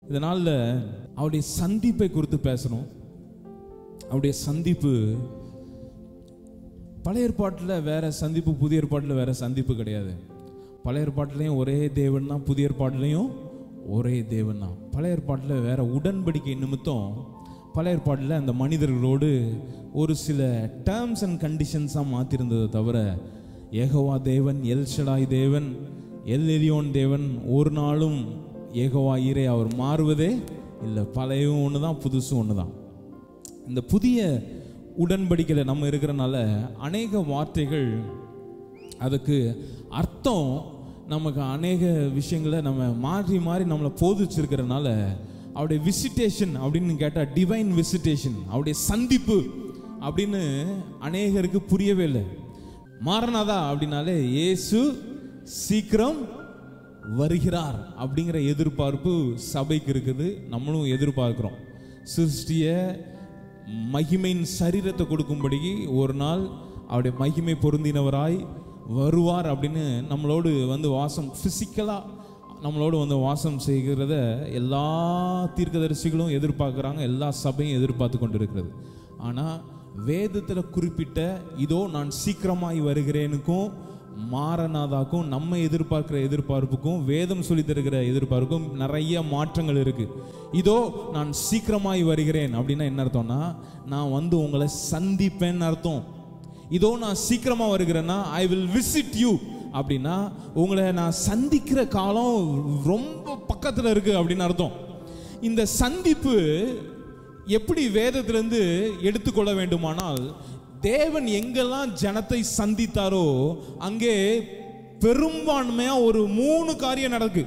இதனால அவருடைய சந்திப்பை குறித்து பேசணும் அவருடைய சந்திப்பு பழைய ஏற்பாட்டில் வேற சந்திப்பு புதிய ஏற்பாட்டில் வேற சந்திப்பு கிடையாது பழைய ஏற்பாட்டிலையும் ஒரே தேவன் தான் புதிய ஏற்பாட்டிலையும் ஒரே தேவன் தான் பழைய ஏற்பாட்டில் வேற உடன்படிக்கை நிமித்தம் பழைய ஏற்பாட்டில் அந்த மனிதர்களோடு ஒரு சில டேர்ம்ஸ் அண்ட் கண்டிஷன்ஸாக மாற்றிருந்ததை தவிர ஏகவா தேவன் எல் ஷடாய் தேவன் எல் எலியோன் தேவன் ஒரு நாளும் ஏகவா ஈரே அவர் மாறுவதே இல்லை பழையும் ஒன்று தான் புதுசும் ஒன்று தான் இந்த புதிய உடன்படிக்கையில் நம்ம இருக்கிறனால அநேக வார்த்தைகள் அதுக்கு அர்த்தம் நமக்கு அநேக விஷயங்களை நம்ம மாறி மாறி நம்மளை போதிச்சிருக்கிறனால அவருடைய விசிட்டேஷன் அப்படின்னு கேட்டால் டிவைன் விசிட்டேஷன் அவருடைய சந்திப்பு அப்படின்னு அநேகருக்கு புரியவே இல்லை மாறனாதா அப்படின்னாலே இயேசு சீக்கிரம் வருகிறார் அப்படிங்கிற எதிர்பார்ப்பு சபைக்கு இருக்குது நம்மளும் எதிர்பார்க்கிறோம் சிருஷ்டிய மகிமையின் சரீரத்தை கொடுக்கும்படி ஒரு நாள் அவருடைய மகிமை பொருந்தினவராய் வருவார் அப்படின்னு நம்மளோடு வந்து வாசம் ஃபிசிக்கலாக நம்மளோடு வந்து வாசம் செய்கிறத எல்லா தீர்க்கதரிசிகளும் எதிர்பார்க்குறாங்க எல்லா சபையும் எதிர்பார்த்து கொண்டு இருக்கிறது ஆனால் வேதத்தில் குறிப்பிட்ட இதோ நான் சீக்கிரமாய் வருகிறேனுக்கும் மாறனாதாக்கும் நம்ம எதிர்பார்க்கிற எதிர்பார்ப்புக்கும் வேதம் சொல்லி தருகிற எதிர்பார்ப்புக்கும் நிறைய மாற்றங்கள் இருக்கு இதோ நான் சீக்கிரமாய் வருகிறேன் அப்படின்னா என்ன அர்த்தம்னா நான் வந்து உங்களை சந்திப்பேன்னு அர்த்தம் இதோ நான் சீக்கிரமா வருகிறேன்னா ஐ வில் விசிட் யூ அப்படின்னா உங்களை நான் சந்திக்கிற காலம் ரொம்ப பக்கத்தில் இருக்கு அப்படின்னு அர்த்தம் இந்த சந்திப்பு எப்படி வேதத்திலிருந்து எடுத்துக்கொள்ள வேண்டுமானால் தேவன் எங்கெல்லாம் ஜனத்தை சந்தித்தாரோ அங்கே பெரும்பான்மையா ஒரு மூணு காரியம் நடக்கு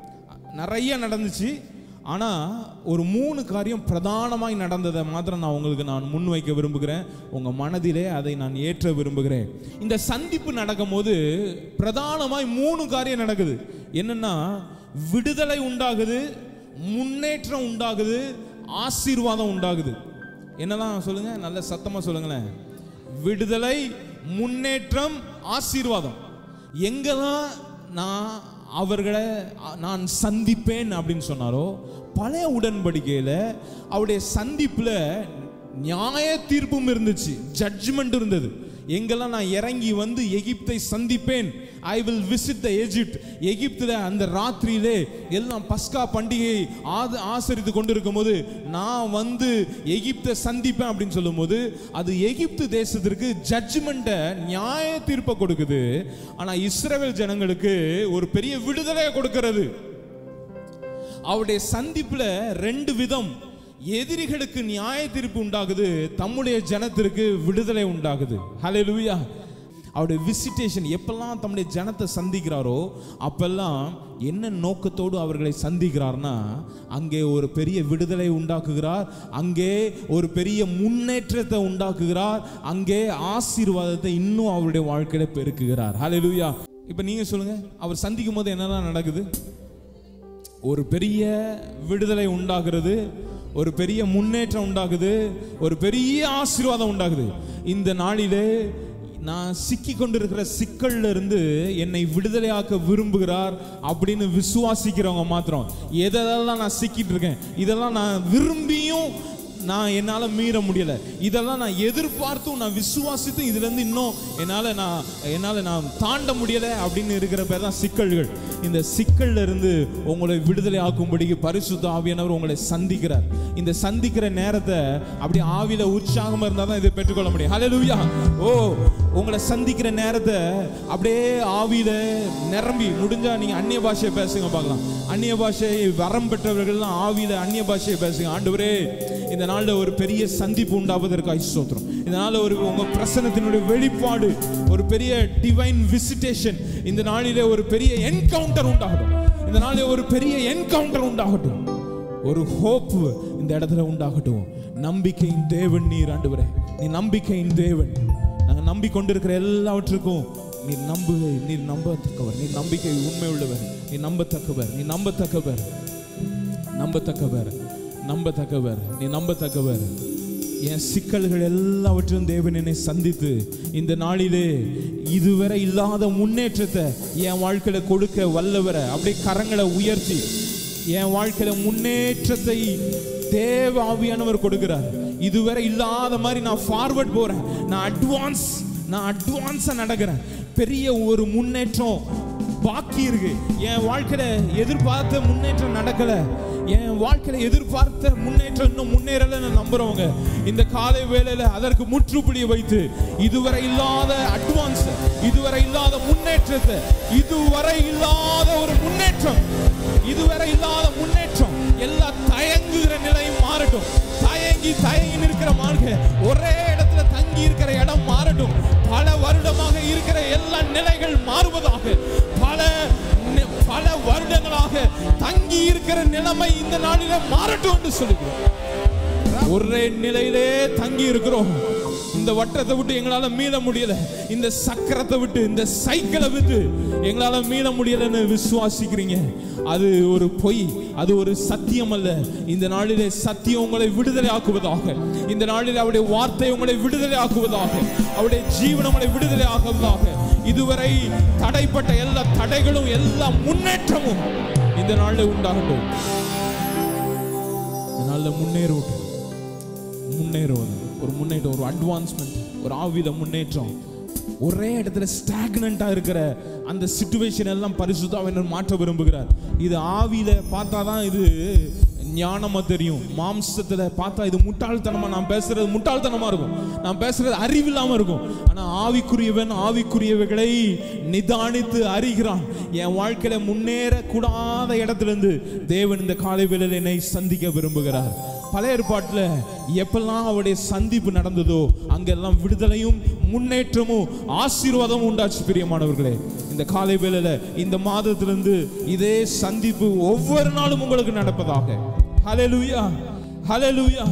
நிறைய நடந்துச்சு ஆனா ஒரு மூணு காரியம் பிரதானமாய் நடந்ததை மாத்திரம் நான் உங்களுக்கு நான் முன்வைக்க விரும்புகிறேன் உங்க மனதிலே அதை நான் ஏற்ற விரும்புகிறேன் இந்த சந்திப்பு நடக்கும்போது பிரதானமாய் மூணு காரியம் நடக்குது என்னன்னா விடுதலை உண்டாகுது முன்னேற்றம் உண்டாகுது ஆசீர்வாதம் உண்டாகுது என்னதான் சொல்லுங்க நல்ல சத்தமா சொல்லுங்களேன் விடுதலை முன்னேற்றம் ஆசீர்வாதம் எங்கெல்லாம் நான் அவர்களை நான் சந்திப்பேன் அப்படின்னு சொன்னாரோ பழைய உடன்படிக்கையில் அவருடைய சந்திப்பில் நியாய தீர்ப்பும் இருந்துச்சு ஜட்ஜ்மெண்ட் இருந்தது எங்கெல்லாம் நான் இறங்கி வந்து எகிப்தை சந்திப்பேன் I will visit the Egypt எகிப்தில் அந்த ராத்திரியிலே எல்லாம் பஸ்கா பண்டிகையை ஆது ஆசரித்து கொண்டிருக்கும் போது நான் வந்து எகிப்தை சந்திப்பேன் அப்படின்னு சொல்லும்போது அது எகிப்து தேசத்திற்கு ஜட்ஜ்மெண்ட்டை நியாய தீர்ப்பை கொடுக்குது ஆனால் இஸ்ரவேல் ஜனங்களுக்கு ஒரு பெரிய விடுதலையை கொடுக்கிறது அவருடைய சந்திப்புல ரெண்டு விதம் எதிரிகளுக்கு நியாய தீர்ப்பு உண்டாகுது தம்முடைய ஜனத்திற்கு விடுதலை உண்டாகுது ஹalleluya அவருடைய விசிட்டேஷன் எப்பெல்லாம் தம்முடைய ஜனத்தை சந்திக்கிறாரோ அப்பெல்லாம் என்ன நோக்கத்தோடு அவர்களை சந்திக்கிறார்னா அங்கே ஒரு பெரிய விடுதலை உண்டாக்குகிறார் அங்கே ஒரு பெரிய முன்னேற்றத்தை உண்டாக்குகிறார் அங்கே ஆசீர்வாதத்தை இன்னும் அவருடைய வாழ்க்கையில பெருக்குகிறார் ஹalleluya இப்போ நீங்க சொல்லுங்க அவர் சந்திக்கும் போது என்னெல்லாம் நடக்குது ஒரு பெரிய விடுதலை உண்டாகிறது ஒரு பெரிய முன்னேற்றம் உண்டாகுது ஒரு பெரிய ஆசீர்வாதம் உண்டாகுது இந்த நாளிலே நான் சிக்கி கொண்டிருக்கிற சிக்கல்ல இருந்து என்னை விடுதலையாக்க விரும்புகிறார் அப்படின்னு விசுவாசிக்கிறவங்க மாத்திரம் எதெல்லாம் நான் சிக்கிட்டு இருக்கேன் இதெல்லாம் நான் விரும்பியும் நான் என்னால் மீற முடியல இதெல்லாம் நான் எதிர்பார்த்தும் நான் விசுவாசித்தும் இதுல இருந்து இன்னும் என்னால் நான் என்னால் நான் தாண்ட முடியல அப்படின்னு இருக்கிற பேர் தான் சிக்கல்கள் இந்த சிக்கல்ல இருந்து உங்களை விடுதலை ஆக்கும்படிக்கு பரிசுத்த ஆவியானவர் உங்களை சந்திக்கிறார் இந்த சந்திக்கிற நேரத்தை அப்படி ஆவியில உற்சாகமா இருந்தா தான் இதை பெற்றுக்கொள்ள முடியும் ஹalleluya ஓ உங்களை சந்திக்கிற நேரத்தை அப்படியே ஆவியில நிரம்பி முடிஞ்சா நீங்க அந்நிய பாஷையை பேசுங்க பார்க்கலாம் அந்நிய பாஷை வரம் பெற்றவர்கள்லாம் ஆவியில அந்நிய பாஷையை பேசுங்க ஆண்டவரே இந்த நாள்ல ஒரு பெரிய சந்திப்பு உண்டாவதற்கு ஐஸ்தோத்திரம் இந்த நாள்ல ஒரு உங்க பிரசனத்தினுடைய வெளிப்பாடு ஒரு பெரிய டிவைன் விசிட்டேஷன் இந்த நாளிலே ஒரு பெரிய என்கவுண்டர் உண்டாகட்டும் இந்த நாளிலே ஒரு பெரிய என்கவுண்டர் உண்டாகட்டும் ஒரு ஹோப் இந்த இடத்துல உண்டாகட்டும் நம்பிக்கையின் தேவன் நீர் ஆண்டவரே நீ நம்பிக்கையின் தேவன் நாங்கள் நம்பிக்கொண்டிருக்கிற எல்லாவற்றுக்கும் நீர் நம்பு நீர் நம்பத்தக்கவர் நீர் நம்பிக்கை உண்மை உள்ளவர் நீ நம்பத்தக்கவர் நீ நம்பத்தக்கவர் நம்பத்தக்கவர் நம்பத்தக்கவர் நீ நம்பத்தக்கவர் என் சிக்கல்கள் எல்லாவற்றையும் தேவன் என்னை சந்தித்து இந்த நாளிலே இதுவரை இல்லாத முன்னேற்றத்தை என் வாழ்க்கையில கொடுக்க வல்லவரை அப்படியே கரங்களை உயர்த்தி என் வாழ்க்கையில முன்னேற்றத்தை தேவ ஆவியானவர் கொடுக்கிறார் இதுவரை இல்லாத மாதிரி நான் ஃபார்வர்ட் போறேன் நான் அட்வான்ஸ் நான் அட்வான்ஸா நடக்கிறேன் பெரிய ஒரு முன்னேற்றம் பாக்கி இருக்கு என் வாழ்க்கையில எதிர்பார்த்த முன்னேற்றம் நடக்கல என் வாழ்க்கையில எதிர்பார்த்த முன்னேற்றம் இன்னும் முன்னேறல நம்புறவங்க இந்த காலை வேளையில அதற்கு முற்றுப்புள்ளியை வைத்து இதுவரை இல்லாத அட்வான்ஸ் இதுவரை இல்லாத முன்னேற்றத்தை இதுவரை இல்லாத ஒரு முன்னேற்றம் இதுவரை இல்லாத முன்னேற்றம் எல்லா தயங்குகிற நிலையும் மாறட்டும் தயங்கி தயங்கி நிற்கிற மார்க்க ஒரே இடத்துல தங்கி இருக்கிற இடம் மாறட்டும் பல வருடமாக இருக்கிற எல்லா நிலைகள் மாறுவதாக பல நி- பல வருடங்களாக தங்கி இருக்கிற நிலைமை இந்த நாளிலே மாறட்டும் என்று சொல்லுகிறோம் ஒரே நிலையிலே தங்கி இருக்கிறோம் இந்த வட்டத்தை விட்டு எங்களால மீள முடியல இந்த சக்கரத்தை விட்டு இந்த சைக்கிளை விட்டு எங்களால மீள முடியலன்னு விசுவாசிக்கிறீங்க அது ஒரு பொய் அது ஒரு சத்தியம் அல்ல இந்த நாளிலே சத்தியம் உங்களை விடுதலை ஆக்குவதாக இந்த நாளிலே அவருடைய வார்த்தை உங்களை விடுதலை ஆக்குவதாக அவருடைய ஜீவன் உங்களை விடுதலை ஆக்குவதாக இதுவரை தடைப்பட்ட எல்லா தடைகளும் எல்லா முன்னேற்றமும் இந்த நாளில் உண்டாகட்டும் இந்த நாளில் முன்னேறுவது முன்னேறுவது ஒரு முன்னேற்றம் ஒரு அட்வான்ஸ்மெண்ட் ஒரு ஆவித முன்னேற்றம் ஒரே இடத்துல ஸ்டாக்னண்டா இருக்கிற அந்த சுச்சுவேஷன் எல்லாம் பரிசுத்தாவினர் மாற்ற விரும்புகிறார் இது ஆவியில பார்த்தா தான் இது ஞானமா தெரியும் மாம்சத்துல பார்த்தா இது முட்டாள்தனமா நான் பேசுறது முட்டாள்தனமா இருக்கும் நான் பேசுறது அறிவில்லாம இருக்கும் ஆனா ஆவிக்குரியவன் ஆவிக்குரியவைகளை நிதானித்து அறிகிறான் என் வாழ்க்கையில முன்னேற கூடாத இடத்துல இருந்து தேவன் இந்த காலை வேளையில என்னை சந்திக்க விரும்புகிறார் பழைய ஏற்பாட்டுல எப்பெல்லாம் அவருடைய சந்திப்பு நடந்ததோ அங்கெல்லாம் விடுதலையும் முன்னேற்றமும் ஆசீர்வாதமும் உண்டாச்சு பிரியமானவர்களே இந்த காலை வேளையில இந்த மாதத்திலிருந்து இதே சந்திப்பு ஒவ்வொரு நாளும் உங்களுக்கு நடப்பதாக ஹalleluya ஹalleluya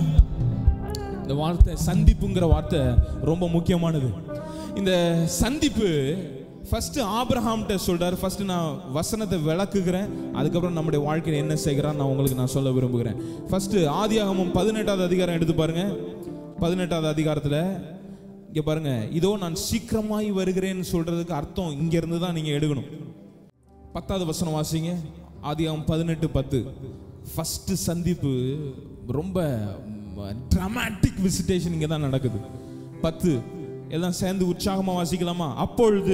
இந்த வார்த்தை சந்திப்புங்கிற வார்த்தை ரொம்ப முக்கியமானது இந்த சந்திப்பு ஃபர்ஸ்ட் ஆபிரஹாம்கிட்ட சொல்றாரு ஃபர்ஸ்ட் நான் வசனத்தை விளக்குகிறேன் அதுக்கப்புறம் நம்முடைய வாழ்க்கையில் என்ன செய்கிறான் நான் உங்களுக்கு நான் சொல்ல விரும்புகிறேன் ஃபர்ஸ்ட் ஆதியாகமம் பதினெட்டாவது அதிகாரம் எடுத்து பாருங்க பதினெட்டாவது அதிகாரத்துல இங்க பாருங்க இதோ நான் சீக்கிரமாய் வருகிறேன்னு சொல்றதுக்கு அர்த்தம் இங்க இருந்து தான் நீங்க எடுக்கணும் பத்தாவது வசனம் வாசிங்க ஆதியாகமம் பதினெட்டு பத்து ஃபர்ஸ்ட் சந்திப்பு ரொம்ப ட்ராமாட்டிக் விசிட்டேஷன் இங்கே தான் நடக்குது பத்து எல்லாம் சேர்ந்து உற்சாகமா வாசிக்கலாமா அப்பொழுது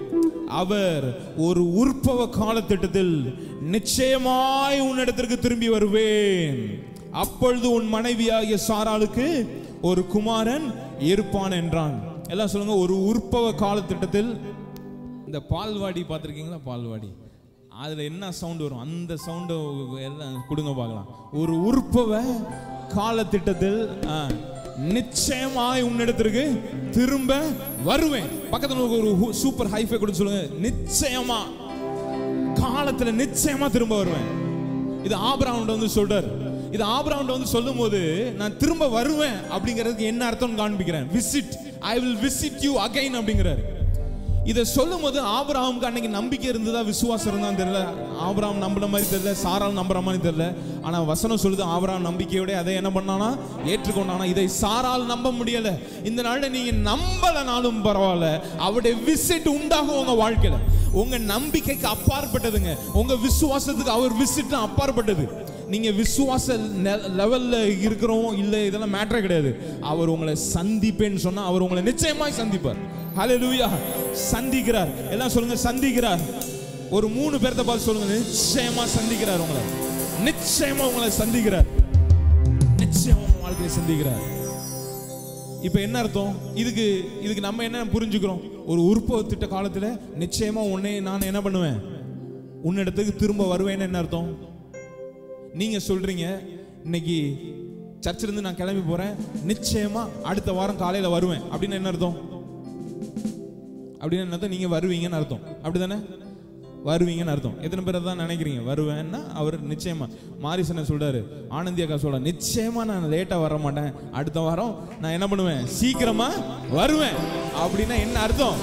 அவர் ஒரு உற்பவ காலத்திட்டத்தில் நிச்சயமாய் உன்னிடத்திற்கு திரும்பி வருவேன் அப்பொழுது உன் மனைவியாகிய சாராளுக்கு ஒரு குமாரன் இருப்பான் என்றான் எல்லாம் சொல்லுங்க ஒரு உற்பவ காலத்திட்டத்தில் இந்த பால்வாடி பார்த்துருக்கீங்களா பால்வாடி அதில் என்ன சவுண்ட் வரும் அந்த சவுண்டு எல்லாம் கொடுங்க பார்க்கலாம் ஒரு உற்பவ காலத்திட்டத்தில் ஆ, நிச்சயமாய் உன்னிடத்திற்கு திரும்ப வருவேன் பக்கத்துல ஒரு சூப்பர் ஹைஃபை கொடுத்து சொல்லுங்க நிச்சயமா காலத்துல நிச்சயமா திரும்ப வருவேன் இது ஆபிரகாம்கிட்ட வந்து சொல்றாரு இது ஆபிரகாம்கிட்ட வந்து சொல்லும்போது நான் திரும்ப வருவேன் அப்படிங்கிறதுக்கு என்ன அர்த்தம்னு காண்பிக்கிறேன் visit I will visit you again அப்படிங்கிறாரு இதை சொல்லும் போது ஆபிரகாமுக்கு அன்னைக்கு நம்பிக்கை இருந்ததா விசுவாசம் இருந்தான்னு தெரியல ஆபிரகாம் நம்பின மாதிரி தெரியல சாரால் நம்புற மாதிரி தெரியல ஆனா வசனம் சொல்லுது ஆபிரகாம் நம்பிக்கையோட அதை என்ன பண்ணானா ஏற்றுக்கொண்டானா இதை சாரால் நம்ப முடியல இந்த நாள்ல நீங்க நம்பலனாலும் பரவாயில்ல அவருடைய விசிட் உண்டாகும் உங்க வாழ்க்கையில உங்க நம்பிக்கைக்கு அப்பாற்பட்டதுங்க உங்க விசுவாசத்துக்கு அவர் விசிட் அப்பாற்பட்டது நீங்க விசுவாச லெவல்ல இருக்கிறோம் இல்ல இதெல்லாம் மேட்டரே கிடையாது அவர் உங்களை சந்திப்பேன்னு சொன்னா அவர் உங்களை நிச்சயமாய் சந்திப்பார் ஹalleluya சந்திக்கிறார் எல்லாம் சொல்லுங்க சந்திக்கிறார் ஒரு மூணு பேர்த்த பார்த்து சொல்லுங்க நிச்சயமா சந்திக்கிறார் உங்களை நிச்சயமா உங்களை சந்திக்கிறார் நிச்சயமா உங்க வாழ்க்கையை சந்திக்கிறார் இப்ப என்ன அர்த்தம் இதுக்கு இதுக்கு நம்ம என்ன புரிஞ்சுக்கிறோம் ஒரு உற்பவ திட்ட காலத்துல நிச்சயமா உன்னை நான் என்ன பண்ணுவேன் உன்னிடத்துக்கு திரும்ப வருவேன்னு என்ன அர்த்தம் நீங்க சொல்றீங்க இன்னைக்கு சர்ச்சில் இருந்து நான் கிளம்பி போறேன் நிச்சயமா அடுத்த வாரம் காலையில வருவேன் அப்படின்னு என்ன அர்த்தம் அப்படின்னு என்ன அர்த்தம் நீங்க வருவீங்கன்னு அர்த்தம் அப்படிதானே வருவீங்கன்னு அர்த்தம் எத்தனை பேர் தான் நினைக்கிறீங்க வருவேன்னா அவர் நிச்சயமா மாரிசனை சொல்றாரு ஆனந்தி அக்கா சொல்ற நிச்சயமா நான் லேட்டா வர மாட்டேன் அடுத்த வாரம் நான் என்ன பண்ணுவேன் சீக்கிரமா வருவேன் அப்படின்னா என்ன அர்த்தம்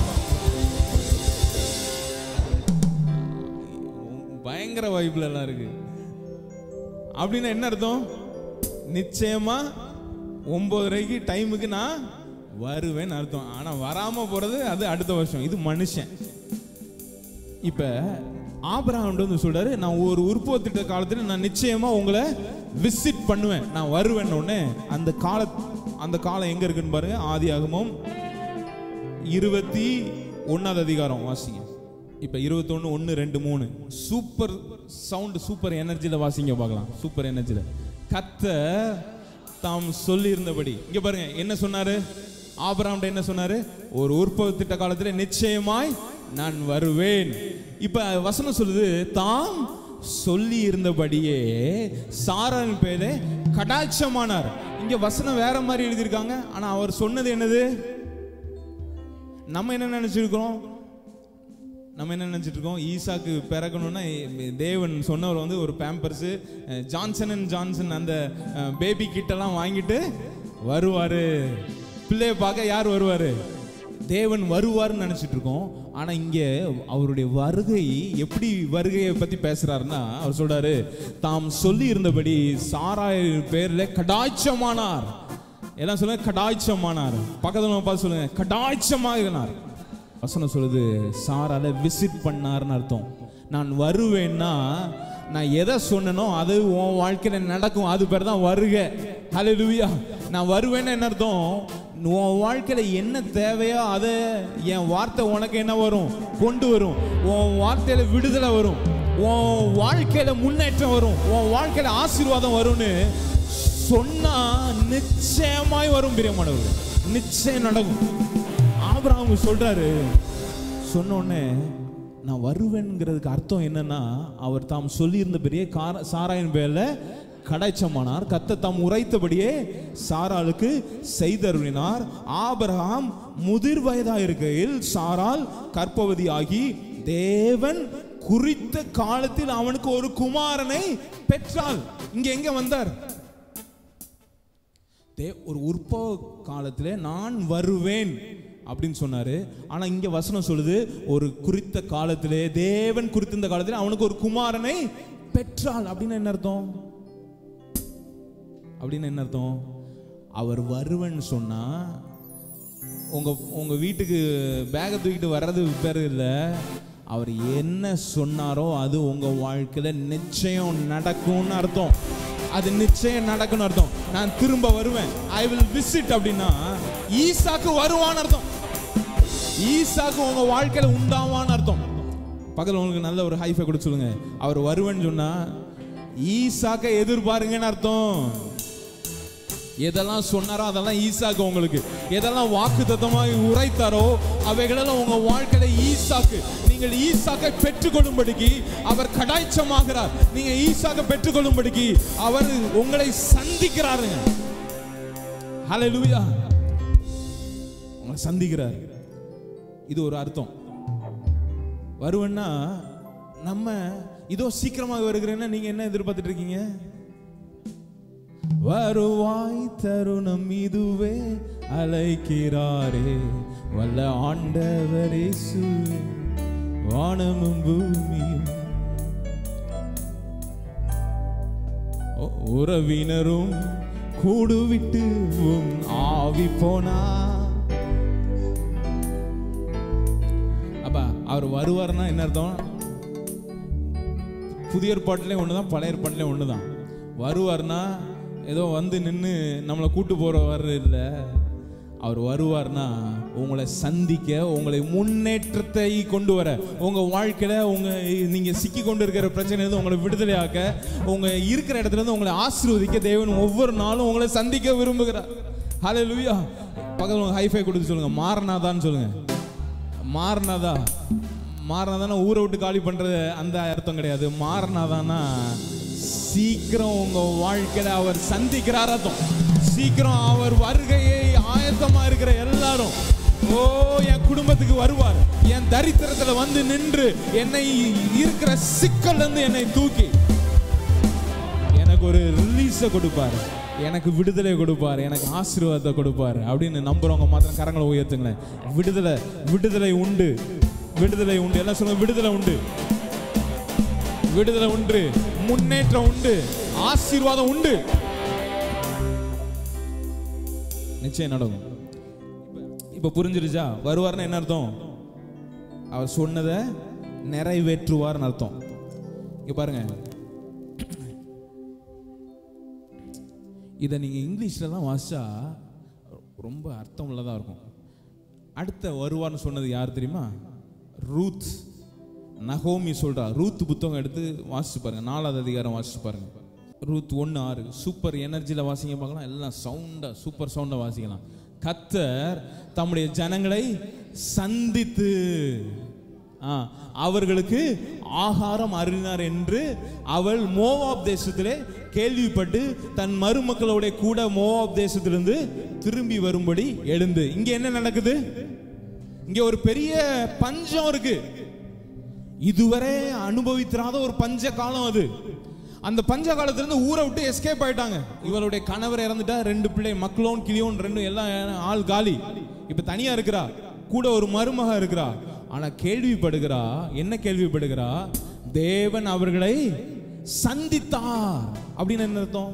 பயங்கர வைப்ல எல்லாம் இருக்கு அப்படின்னா என்ன அர்த்தம் நிச்சயமா ஒன்பதரைக்கு டைமுக்கு நான் வருவேன்னு அர்த்தம் ஆனா வராம போறது அது அடுத்த வருஷம் இது மனுஷன் இப்ப ஆபிரகாம் வந்து சொல்றாரு நான் ஒரு உற்பத்தி திட்ட காலத்துல நான் நிச்சயமா உங்களை விசிட் பண்ணுவேன் நான் வருவேன் உடனே அந்த கால அந்த காலம் எங்க இருக்குன்னு பாருங்க ஆதி ஆகமம் இருபத்தி ஒன்னாவது அதிகாரம் வாசிங்க இப்ப இருபத்தொன்னு ஒன்னு ரெண்டு மூணு சூப்பர் சவுண்ட் சூப்பர் எனர்ஜில வாசிங்க பார்க்கலாம் சூப்பர் எனர்ஜில கத்த தாம் சொல்லி இருந்தபடி இங்க பாருங்க என்ன சொன்னாரு ஆபிரகாம்ட என்ன சொன்னாரு ஒரு உற்பத்தி திட்ட காலத்துல நிச்சயமாய் நான் வருவேன் இப்ப வசனம் சொல்லுது தாம் சொல்லி இருந்தபடியே சாரான் பேரு கடாட்சமானார் இங்க வசனம் வேற மாதிரி எழுதியிருக்காங்க ஆனா அவர் சொன்னது என்னது நம்ம என்ன நினைச்சிருக்கிறோம் நம்ம என்ன நினைச்சிட்டு இருக்கோம் ஈசாக்கு பிறக்கணும்னா தேவன் சொன்னவர் வந்து ஒரு பேம்பர்ஸ் ஜான்சன் அண்ட் ஜான்சன் அந்த பேபி கிட்டெல்லாம் வாங்கிட்டு வருவாரு பிள்ளைய பார்க்க யார் வருவாரு தேவன் வருவார்னு நினைச்சிட்டு இருக்கோம் ஆனா இங்க அவருடைய வருகை எப்படி வருகையை பத்தி பேசுறாருன்னா அவர் சொல்றாரு தாம் சொல்லி இருந்தபடி சாராய் பேர்ல கடாய்ச்சமானார் எல்லாம் சொல்லுங்க கடாய்ச்சமானார் பக்கத்துல பார்த்து சொல்லுங்க கடாய்ச்சமாகினார் வசனம் சொல்லுது சாரால விசிட் பண்ணார்னு அர்த்தம் நான் வருவேன்னா நான் எதை சொன்னனோ அது உன் வாழ்க்கையில நடக்கும் அது பேர் தான் வருக ஹalleluya நான் வருவேன்னு என்ன அர்த்தம் உன் வாழ்க்கையில என்ன தேவையோ அதை என் வார்த்தை உனக்கு என்ன வரும் கொண்டு வரும் உன் வார்த்தையில விடுதலை வரும் உன் வாழ்க்கையில முன்னேற்றம் வரும் உன் வாழ்க்கையில ஆசீர்வாதம் வரும்னு சொன்னா நிச்சயமாய் வரும் பிரியமானவர்கள் நிச்சயம் நடக்கும் ஆபிரகாம் சொல்றாரு சொன்ன உடனே நான் வருவேன்ங்கிறதுக்கு அர்த்தம் என்னன்னா அவர் தாம் சொல்லியிருந்த பெரிய கார சாராயின் பேர்ல கடைச்சமானார் கத்த தாம் உரைத்தபடியே சாராளுக்கு செய்தருளினார் ஆபிரகாம் முதிர் வயதா இருக்கையில் சாரால் கற்பவதி ஆகி தேவன் குறித்த காலத்தில் அவனுக்கு ஒரு குமாரனை பெற்றாள் இங்க எங்க வந்தார் தே ஒரு உற்பவ காலத்திலே நான் வருவேன் அப்படின்னு சொன்னாரு ஆனா இங்க வசனம் சொல்லுது ஒரு குறித்த காலத்திலே தேவன் குறித்த காலத்திலே அவனுக்கு ஒரு குமாரனை பெற்றாள் அப்படின்னு என்ன அர்த்தம் அப்படின்னு என்ன அர்த்தம் அவர் வருவேன்னு சொன்னா உங்க உங்க வீட்டுக்கு பேகை தூக்கிட்டு வர்றது பேர் இல்லை அவர் என்ன சொன்னாரோ அது உங்க வாழ்க்கையில நிச்சயம் நடக்கும்னு அர்த்தம் அது நிச்சயம் நடக்கும்னு அர்த்தம் நான் திரும்ப வருவேன் ஐ வில் விசிட் அப்படின்னா ஈசாக்கு வருவான்னு அர்த்தம் ஈசாக்கு உங்க வாழ்க்கையில உண்டாவான்னு அர்த்தம் பக்கத்துல உங்களுக்கு நல்ல ஒரு ஹைஃபை கொடுத்து சொல்லுங்க அவர் வருவேன்னு சொன்னா ஈசாக்க எதிர்பாருங்கன்னு அர்த்தம் எதெல்லாம் சொன்னாரோ அதெல்லாம் ஈசாக்கு உங்களுக்கு எதெல்லாம் வாக்கு தத்தமாக உரைத்தாரோ அவைகளெல்லாம் உங்க வாழ்க்கையில ஈசாக்கு நீங்கள் ஈசாக்கை பெற்றுக்கொள்ளும்படிக்கு அவர் கடாய்ச்சமாகிறார் நீங்க ஈசாக்கை பெற்றுக்கொள்ளும்படிக்கு அவர் உங்களை சந்திக்கிறாருங்க ஹalleluya உங்களை சந்திக்கிறார் இது ஒரு அர்த்தம் வருவன்னா நம்ம இதோ சீக்கிரமாக வருகிறேன்னா நீங்க என்ன எதிர்பார்த்துட்டு இருக்கீங்க வருவாய் தருணம் இதுவே அழைக்கிறாரே வல்ல ஆண்டவரேசு வானமும் பூமியும் உ- உறவினரும் கூடுவிட்டு உம் ஆவி போனா அப்ப அவர் வருவார்னா என்ன அர்த்தம் புதிய ஏற்பாட்டிலே ஒன்று தான் பழைய ஏற்பாட்டிலே ஒன்று தான் வருவார்னா ஏதோ வந்து நின்று நம்மளை கூட்டு போகிறவர் இல்லை அவர் வருவார்னா உங்களை சந்திக்க உங்களை முன்னேற்றத்தை கொண்டு வர உங்கள் வாழ்க்கையில் உங்கள் நீங்கள் சிக்கி கொண்டு இருக்கிற பிரச்சனையிலிருந்து உங்களை விடுதலையாக்க உங்கள் இருக்கிற இடத்துல இருந்து உங்களை ஆசீர்வதிக்க தேவன் ஒவ்வொரு நாளும் உங்களை சந்திக்க விரும்புகிறார் ஹலோ லூயா பக்கத்தில் ஹைஃபை கொடுத்து சொல்லுங்கள் மாறினாதான்னு சொல்லுங்கள் மாறினாதா மாறினாதானா ஊரை விட்டு காலி பண்றது அந்த அர்த்தம் கிடையாது மாறினாதானா சீக்கிரம் உங்க வாழ்க்கையில அவர் சந்திக்கிறார் அர்த்தம் சீக்கிரம் அவர் வருகையை ஆயத்தமா இருக்கிற எல்லாரும் ஓ என் குடும்பத்துக்கு வருவார் என் தரித்திரத்துல வந்து நின்று என்னை இருக்கிற சிக்கல்ல இருந்து என்னை தூக்கி எனக்கு ஒரு ரிலீஸை கொடுப்பார் எனக்கு விடுதலை கொடுப்பார் எனக்கு ஆசீர்வாதத்தை கொடுப்பார் அப்படின்னு நம்புறவங்க மாத்திரம் கரங்களை உயர்த்துங்களேன் விடுதலை விடுதலை உண்டு விடுதலை உண்டு எல்லாம் சொல்லுங்க விடுதலை உண்டு விடுதலை உண்டு முன்னேற்றம் உண்டு ஆசீர்வாதம் உண்டு நிச்சயம் நடக்கும் இப்ப- இப்ப புரிஞ்சிருச்சா வருவார்னு என்ன அர்த்தம் அவர் சொன்னதை நிறைவேற்றுவார்னு அர்த்தம் இங்க பாருங்க இதை நீங்கள் இங்கிலீஷ்லலாம் வாசிச்சா ரொம்ப அர்த்தம் உள்ளதாக இருக்கும் அடுத்த வருவார்னு சொன்னது யார் தெரியுமா ரூத் நகோமி சொல்றா ரூத் புத்தகம் எடுத்து வாசிச்சு பாருங்க நாலாவது அதிகாரம் வாசிச்சு பாருங்க ரூத் ஒன்று ஆறு சூப்பர் எனர்ஜியில் வாசிங்க பார்க்கலாம் எல்லாம் சவுண்டாக சூப்பர் சவுண்டாக வாசிக்கலாம் கத்தர் தம்முடைய ஜனங்களை சந்தித்து ஆ, அவர்களுக்கு ஆகாரம் அருளினார் என்று அவள் மோவாப் தேசத்திலே கேள்விப்பட்டு தன் மருமக்களோட கூட மோவாப் தேசத்திலிருந்து திரும்பி வரும்படி எழுந்து இங்க என்ன நடக்குது இங்க ஒரு பெரிய பஞ்சம் இருக்கு இதுவரை அனுபவித்திராத ஒரு பஞ்ச காலம் அது அந்த பஞ்ச காலத்துல இருந்து ஊரை விட்டு எஸ்கேப் ஆயிட்டாங்க இவளுடைய கணவர் இறந்துட்டா ரெண்டு பிள்ளை மக்களோன் கிளியோன் ரெண்டும் எல்லாம் ஆள் காலி இப்ப தனியா இருக்கிறா கூட ஒரு மருமக இருக்கிறா ஆனா கேள்விப்படுகிறா என்ன கேள்விப்படுகிறா தேவன் அவர்களை சந்தித்தார் அப்படின்னு என்ன அர்த்தம்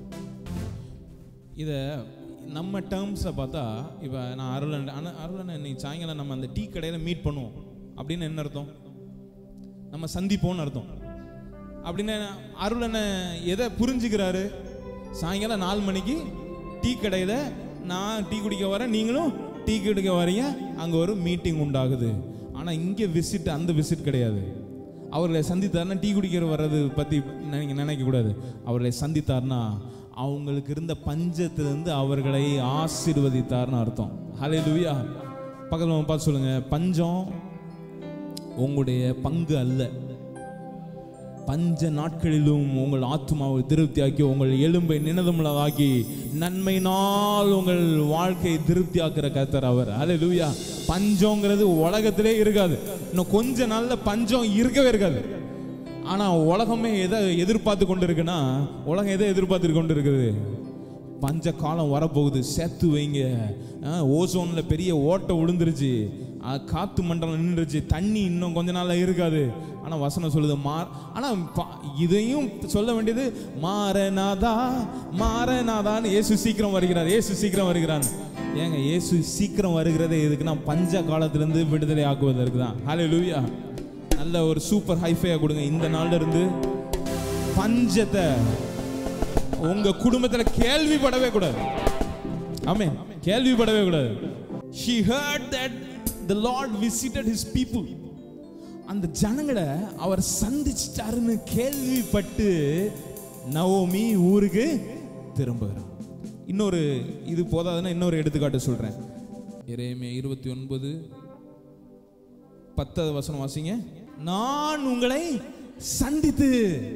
இத நம்ம டேர்ம்ஸை பார்த்தா இப்போ நான் அருளன் ஆனால் அருளன் இன்னைக்கு சாயங்காலம் நம்ம அந்த டீ கடையில் மீட் பண்ணுவோம் அப்படின்னு என்ன அர்த்தம் நம்ம சந்திப்போம்னு அர்த்தம் அப்படின்னு அருளனை எதை புரிஞ்சுக்கிறாரு சாயங்காலம் நாலு மணிக்கு டீ கடையில் நான் டீ குடிக்க வரேன் நீங்களும் டீ குடிக்க வரீங்க அங்கே ஒரு மீட்டிங் உண்டாகுது ஆனால் இங்கே விசிட் அந்த விசிட் கிடையாது அவர்களை சந்தித்தார்னா டீ குடிக்கிற வர்றது பற்றி நினைக்க நினைக்கக்கூடாது அவர்களை சந்தித்தார்னா அவங்களுக்கு இருந்த பஞ்சத்திலிருந்து அவர்களை ஆசீர்வதித்தார்னு அர்த்தம் ஹலே லூயா பக்கத்தில் பார்த்து சொல்லுங்க பஞ்சம் உங்களுடைய பங்கு அல்ல பஞ்ச நாட்களிலும் உங்கள் ஆத்மாவை திருப்தியாக்கி உங்கள் எலும்பை நினதமுள்ளதாக்கி நன்மையினால் உங்கள் வாழ்க்கையை திருப்தியாக்குற கர்த்தர் அவர் அல்லேலூயா பஞ்சங்கிறது உலகத்திலே இருக்காது இன்னும் கொஞ்ச நாள்ல பஞ்சம் இருக்கவே இருக்காது ஆனா உலகமே எதை எதிர்பார்த்து கொண்டு இருக்குன்னா உலகம் எதை எதிர்பார்த்து கொண்டு இருக்குது பஞ்ச காலம் வரப்போகுது சேர்த்து வைங்க ஆ, ஓசோன்ல பெரிய ஓட்டை விழுந்துருச்சு ஆ, காத்து மண்டலம் நின்றுச்சு தண்ணி இன்னும் கொஞ்ச நாள்ல இருக்காது ஆனா வசனம் சொல்லுது மார் ஆனா ப- இதையும் சொல்ல வேண்டியது மாறனாதா மாறனாதான்னு இயேசு சீக்கிரம் வருகிறார் இயேசு சீக்கிரம் வருகிறான் ஏங்க இயேசு சீக்கிரம் வருகிறதே எதுக்குன்னா பஞ்ச காலத்திலிருந்து விடுதலை ஆக்குவதற்கு தான் ஹலே லூயா நல்ல ஒரு சூப்பர் ஹைஃபையா கொடுங்க இந்த நாள்ல இருந்து பஞ்சத்தை உங்க குடும்பத்துல கேள்விப்படவே கூடாது ஆமென் கேள்விப்படவே கூடாது she heard that the lord visited his people அந்த ஜனங்களை அவர் சந்திச்சிட்டாருன்னு கேள்விப்பட்டு நவோமி ஊருக்கு திரும்புகிறார் இன்னொரு இது போதாதுன்னா இன்னொரு எடுத்துக்காட்டு சொல்றேன் எரேமியா இருபத்தி ஒன்பது பத்தாவது வசனம் வாசிங்க நான் உங்களை சந்தித்து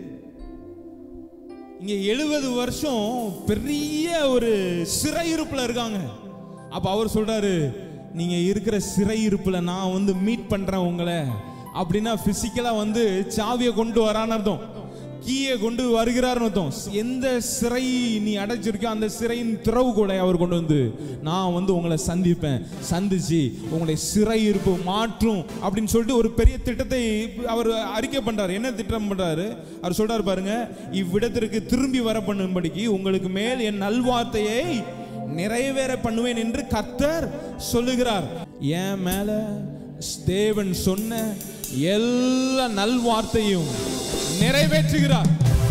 இங்க எழுபது வருஷம் பெரிய ஒரு சிறையிருப்புல இருக்காங்க அப்ப அவர் சொல்றாரு நீங்க இருக்கிற சிறையிருப்புல நான் வந்து மீட் பண்றேன் உங்களை அப்படின்னா பிசிக்கலா வந்து சாவியை கொண்டு வரான்னு அர்த்தம் கீயை கொண்டு வருகிறார்னு அர்த்தம் எந்த சிறை நீ அடைச்சிருக்கோ அந்த சிறையின் திறவு கூட அவர் கொண்டு வந்து நான் வந்து உங்களை சந்திப்பேன் சந்திச்சு உங்களுடைய சிறை இருப்பு மாற்றும் அப்படின்னு சொல்லிட்டு ஒரு பெரிய திட்டத்தை அவர் அறிக்கை பண்றாரு என்ன திட்டம் பண்றாரு அவர் சொல்றாரு பாருங்க இவ்விடத்திற்கு திரும்பி வர பண்ணும்படிக்கு உங்களுக்கு மேல் என் நல்வார்த்தையை நிறைவேற பண்ணுவேன் என்று கர்த்தர் சொல்லுகிறார் என் மேல தேவன் சொன்ன எல்லா நல்வார்த்தையும் நிறைவேற்றுகிறார்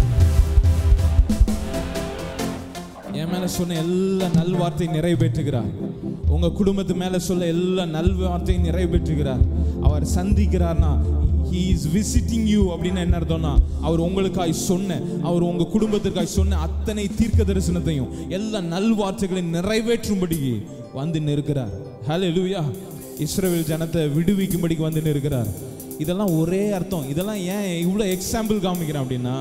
என் மேல சொன்ன எல்லா நல்வார்த்தையும் நிறைவேற்றுகிறார் உங்க குடும்பத்து மேல சொல்ல எல்லா நல்வார்த்தையும் நிறைவேற்றுகிறார் அவர் சந்திக்கிறார்னா he is visiting you அப்படின்னு என்ன அர்த்தம்னா அவர் உங்களுக்காய் சொன்ன அவர் உங்க குடும்பத்திற்காய் சொன்ன அத்தனை தீர்க்க தரிசனத்தையும் எல்லா நல்வார்த்தைகளையும் நிறைவேற்றும்படி வந்து நிற்கிறார் ஹalleluya இஸ்ரவேல் ஜனத்தை விடுவிக்கும்படிக்கு வந்து நிற்கிறார் இதெல்லாம் ஒரே அர்த்தம் இதெல்லாம் ஏன் இவ்வளோ எக்ஸாம்பிள் காமிக்கிறேன் அப்படின்னா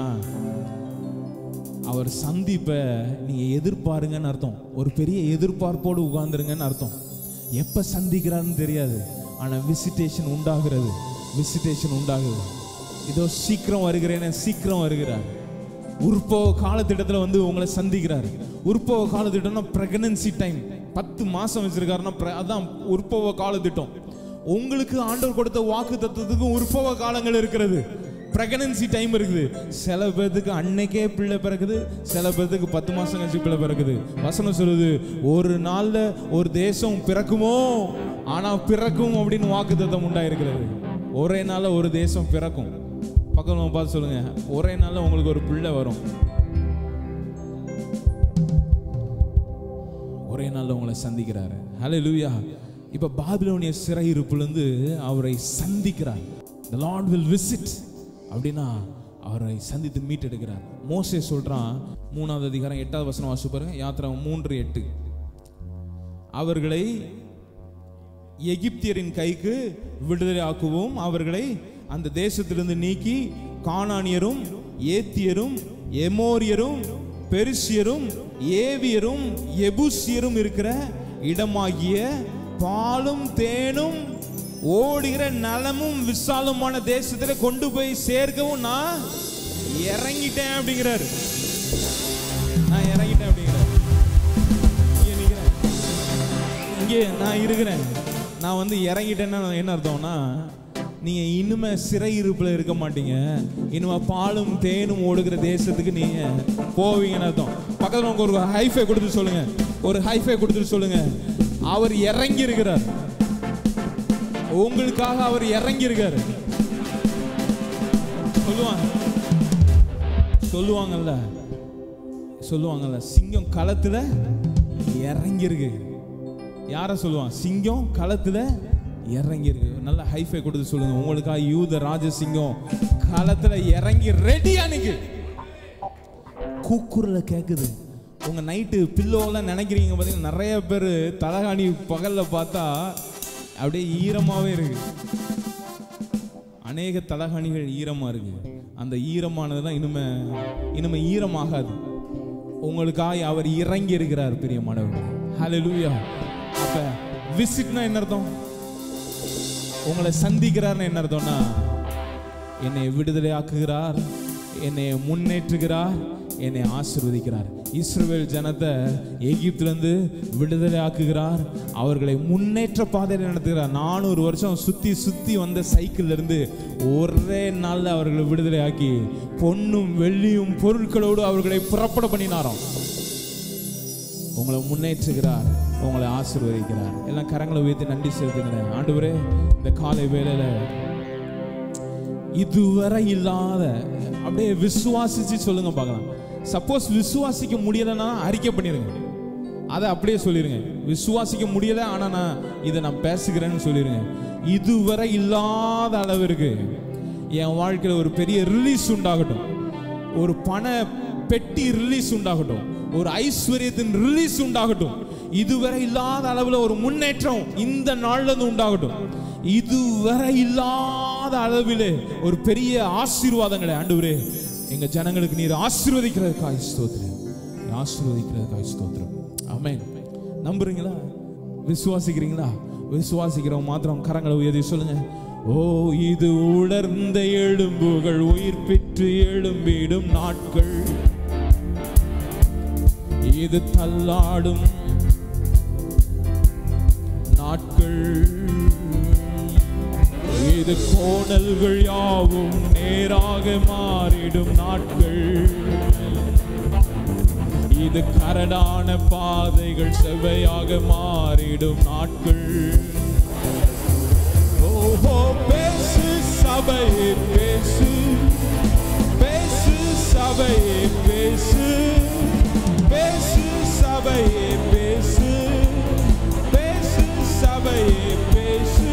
அவர் சந்திப்பை நீங்க எதிர்பாருங்கன்னு அர்த்தம் ஒரு பெரிய எதிர்பார்ப்போடு உட்கார்ந்துருங்கன்னு அர்த்தம் எப்ப சந்திக்கிறாருன்னு தெரியாது ஆனா விசிட்டேஷன் உண்டாகிறது விசிட்டேஷன் உண்டாகுது இதோ சீக்கிரம் வருகிறேன்னு சீக்கிரம் வருகிறார் உற்பவ காலத்திட்டத்தில் வந்து உங்களை சந்திக்கிறார் உற்பவ காலத்திட்டம்னா பிரெக்னன்சி டைம் பத்து மாசம் வச்சிருக்காருன்னா pre- அதான் உற்பவ காலத்திட்டம் உங்களுக்கு ஆண்டவர் கொடுத்த வாக்கு தத்துவத்துக்கும் உற்பவ காலங்கள் இருக்கிறது பிரெக்னன்சி டைம் இருக்குது சில பேர்த்துக்கு அன்னைக்கே பிள்ளை பிறக்குது சில பேர்த்துக்கு பத்து மாசம் கழிச்சு பிள்ளை பிறக்குது வசனம் சொல்லுது ஒரு நாள்ல ஒரு தேசம் பிறக்குமோ ஆனா பிறக்கும் அப்படின்னு வாக்கு தத்துவம் உண்டாயிருக்கிறது ஒரே நாள்ல ஒரு தேசம் பிறக்கும் பக்கத்துல பார்த்து சொல்லுங்க ஒரே நாள்ல உங்களுக்கு ஒரு பிள்ளை வரும் ஒரே நாள்ல உங்களை சந்திக்கிறாரு ஹலே லூயா இப்ப பாபிலோனிய சிறையிருப்புலேருந்து அவரை சந்திக்கிறார் the lord will visit அப்படின்னா அவரை சந்தித்து மீட்டெடுக்கிறார் மோசே சொல்றான் மூணாவது அதிகாரம் எட்டாவது வசனம் வாசி பாருங்க யாத்திரா மூன்று எட்டு அவர்களை எகிப்தியரின் கைக்கு விடுதலை ஆக்குவோம் அவர்களை அந்த தேசத்திலிருந்து நீக்கி கானானியரும் ஏத்தியரும் எமோரியரும் பெருசியரும் ஏவியரும் எபுசியரும் இருக்கிற இடமாகிய பாலும் தேனும் ஓடுகிற நலமும் விசாலமான தேசத்துல கொண்டு போய் சேர்க்கவும் நான் இறங்கிட்டேன் அப்படிங்கிறாரு நான் இறங்கிட்டேன் அப்படிங்கிறாரு இங்கே நிக்கிறேன். இங்கே நான் இருக்கிறேன் நான் வந்து இறங்கிட்டேன்னா என்ன அர்த்தம்னா நீங்க இனிமே சிறையிருப்புல இருக்க மாட்டீங்க இனிமே பாலும் தேனும் ஓடுகிற தேசத்துக்கு நீங்க போவீங்கன்னு அர்த்தம் பக்கத்துல உங்க ஒரு ஹைஃபை கொடுத்து சொல்லுங்க ஒரு ஹைஃபை கொடுத்துட்டு சொல்லுங்க அவர் இறங்கி இருக்கிறார் உங்களுக்காக அவர் இறங்கி இருக்காரு சொல்லுவாங்க சொல்லுவாங்கல்ல சொல்லுவாங்கல்ல சிங்கம் களத்துல இறங்கி இருக்கு யார சொல்லுவான் சிங்கம் களத்துல இறங்கி இருக்கு நல்ல ஹைஃபை கொடுத்து சொல்லுங்க உங்களுக்காக யூத ராஜசிங்கம் களத்துல இறங்கி ரெடியா நிக்கு கூக்குரல கேக்குது உங்க நைட்டு பில்லோலாம் நினைக்கிறீங்க பார்த்தீங்கன்னா நிறைய பேர் தலகாணி பகல்ல பார்த்தா அப்படியே ஈரமாவே இருக்கு அநேக தலகாணிகள் ஈரமா இருக்கு அந்த ஈரமானதுலாம் இனிமே இனிமே ஈரமாகாது உங்களுக்காக அவர் இறங்கி இருக்கிறார் பிரியமானவர்களே ஹalleluya அப்ப விசிட்னா என்ன அர்த்தம் உங்களை சந்திக்கிறார்னு என்ன அர்த்தம்னா என்னை விடுதலை ஆக்குகிறார் என்னை முன்னேற்றுகிறார் என்னை ஆசீர்வதிக்கிறார் இஸ்ரவேல் ஜனத்தை எகிப்திலிருந்து விடுதலை ஆக்குகிறார் அவர்களை முன்னேற்ற பாதையில் நடத்துகிறார் நானூறு வருஷம் சுத்தி சுத்தி வந்த சைக்கிள்ல இருந்து ஒரே நாள்ல அவர்களை விடுதலை ஆக்கி பொன்னும் வெள்ளியும் பொருட்களோடு அவர்களை புறப்பட பண்ணினாராம் உங்களை முன்னேற்றுகிறார் உங்களை ஆசீர்வதிக்கிறார் எல்லாம் கரங்களை உயர்த்தி நன்றி செலுத்துங்களேன் ஆண்டவரே இந்த காலை வேளையில இதுவரை இல்லாத அப்படியே விசுவாசிச்சு சொல்லுங்க பார்க்கலாம் சப்போஸ் விசுவாசிக்க முடியலைன்னா அறிக்கை பண்ணிருங்க அதை அப்படியே சொல்லிருங்க விசுவாசிக்க முடியல ஆனா நான் இதை நான் பேசுகிறேன்னு சொல்லிருங்க இதுவரை இல்லாத அளவிற்கு என் வாழ்க்கையில ஒரு பெரிய ரிலீஸ் உண்டாகட்டும் ஒரு பண பெட்டி ரிலீஸ் உண்டாகட்டும் ஒரு ஐஸ்வர்யத்தின் ரிலீஸ் உண்டாகட்டும் இதுவரை இல்லாத அளவுல ஒரு முன்னேற்றம் இந்த நாள்ல இருந்து உண்டாகட்டும் இதுவரை இல்லாத அளவிலே ஒரு பெரிய ஆசீர்வாதங்களை ஆண்டவரே எங்க ஜனங்களுக்கு நீர் ஆசீர்வதிக்கிறதுக்காய் ஸ்தோத்திரம் நீர் ஆசீர்வதிக்கிறதுக்காய் ஸ்தோத்திரம் ஆமென் நம்புறீங்களா விசுவாசிக்கிறீங்களா விசுவாசிக்கிறவங்க மாத்திரம் கரங்களை உயர்த்தி சொல்லுங்க ஓ இது உலர்ந்த எலும்புகள் உயிர் பெற்று எழும்பிடும் நாட்கள் இது தள்ளாடும் நாட்கள் இது கோணல்கள் யாவும் நேராக மாறிடும் நாட்கள் இது கரடான பாதைகள் செவ்வையாக மாறிடும் நாட்கள் ஓஹோ பேசு சபையே பேசு பேசு சபையே பேசு பேசு சபையே பேசு பேசு சபையே பேசு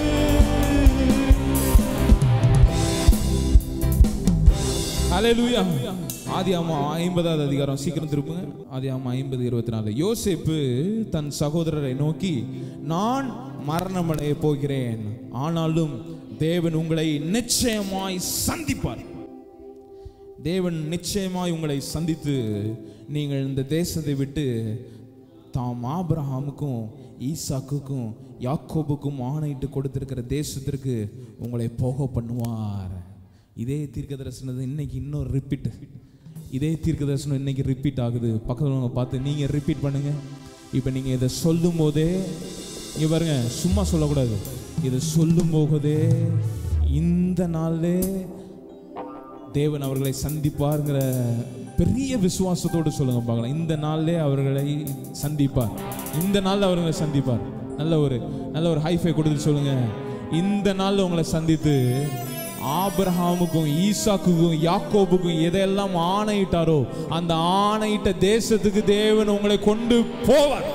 ஹalleluya ஆதி ஆமா ஐம்பதாவது அதிகாரம் சீக்கிரம் திருப்புங்க ஆதி ஆமா ஐம்பது இருபத்தி நாலு யோசேப்பு தன் சகோதரரை நோக்கி நான் மரணமடைய போகிறேன் ஆனாலும் தேவன் உங்களை நிச்சயமாய் சந்திப்பார் தேவன் நிச்சயமாய் உங்களை சந்தித்து நீங்கள் இந்த தேசத்தை விட்டு தாம் ஆபிரஹாமுக்கும் ஈசாக்குக்கும் யாக்கோபுக்கும் ஆணையிட்டு கொடுத்திருக்கிற தேசத்திற்கு உங்களை போக பண்ணுவார் இதே தீர்க்க தரிசனம் இன்னைக்கு இன்னொரு ரிப்பீட் இதே தீர்க்க தரிசனம் இன்னைக்கு ரிப்பீட் ஆகுது பக்கத்தில் உள்ளவங்க பார்த்து நீங்கள் ரிப்பீட் பண்ணுங்க இப்போ நீங்கள் இதை சொல்லும் போதே இங்கே பாருங்க சும்மா சொல்லக்கூடாது இதை சொல்லும் போதே இந்த நாள்லே தேவன் அவர்களை சந்திப்பாருங்கிற பெரிய விசுவாசத்தோடு சொல்லுங்க பார்க்கலாம் இந்த நாள்லே அவர்களை சந்திப்பார் இந்த நாள்ல அவர்களை சந்திப்பார் நல்ல ஒரு நல்ல ஒரு ஹைஃபை கொடுத்து சொல்லுங்க இந்த நாள்ல உங்களை சந்தித்து ஆபிரஹாமுக்கும் ஈசாக்குக்கும் யாக்கோபுக்கும் எதையெல்லாம் ஆணையிட்டாரோ அந்த ஆணையிட்ட தேசத்துக்கு தேவன் உங்களை கொண்டு போவார்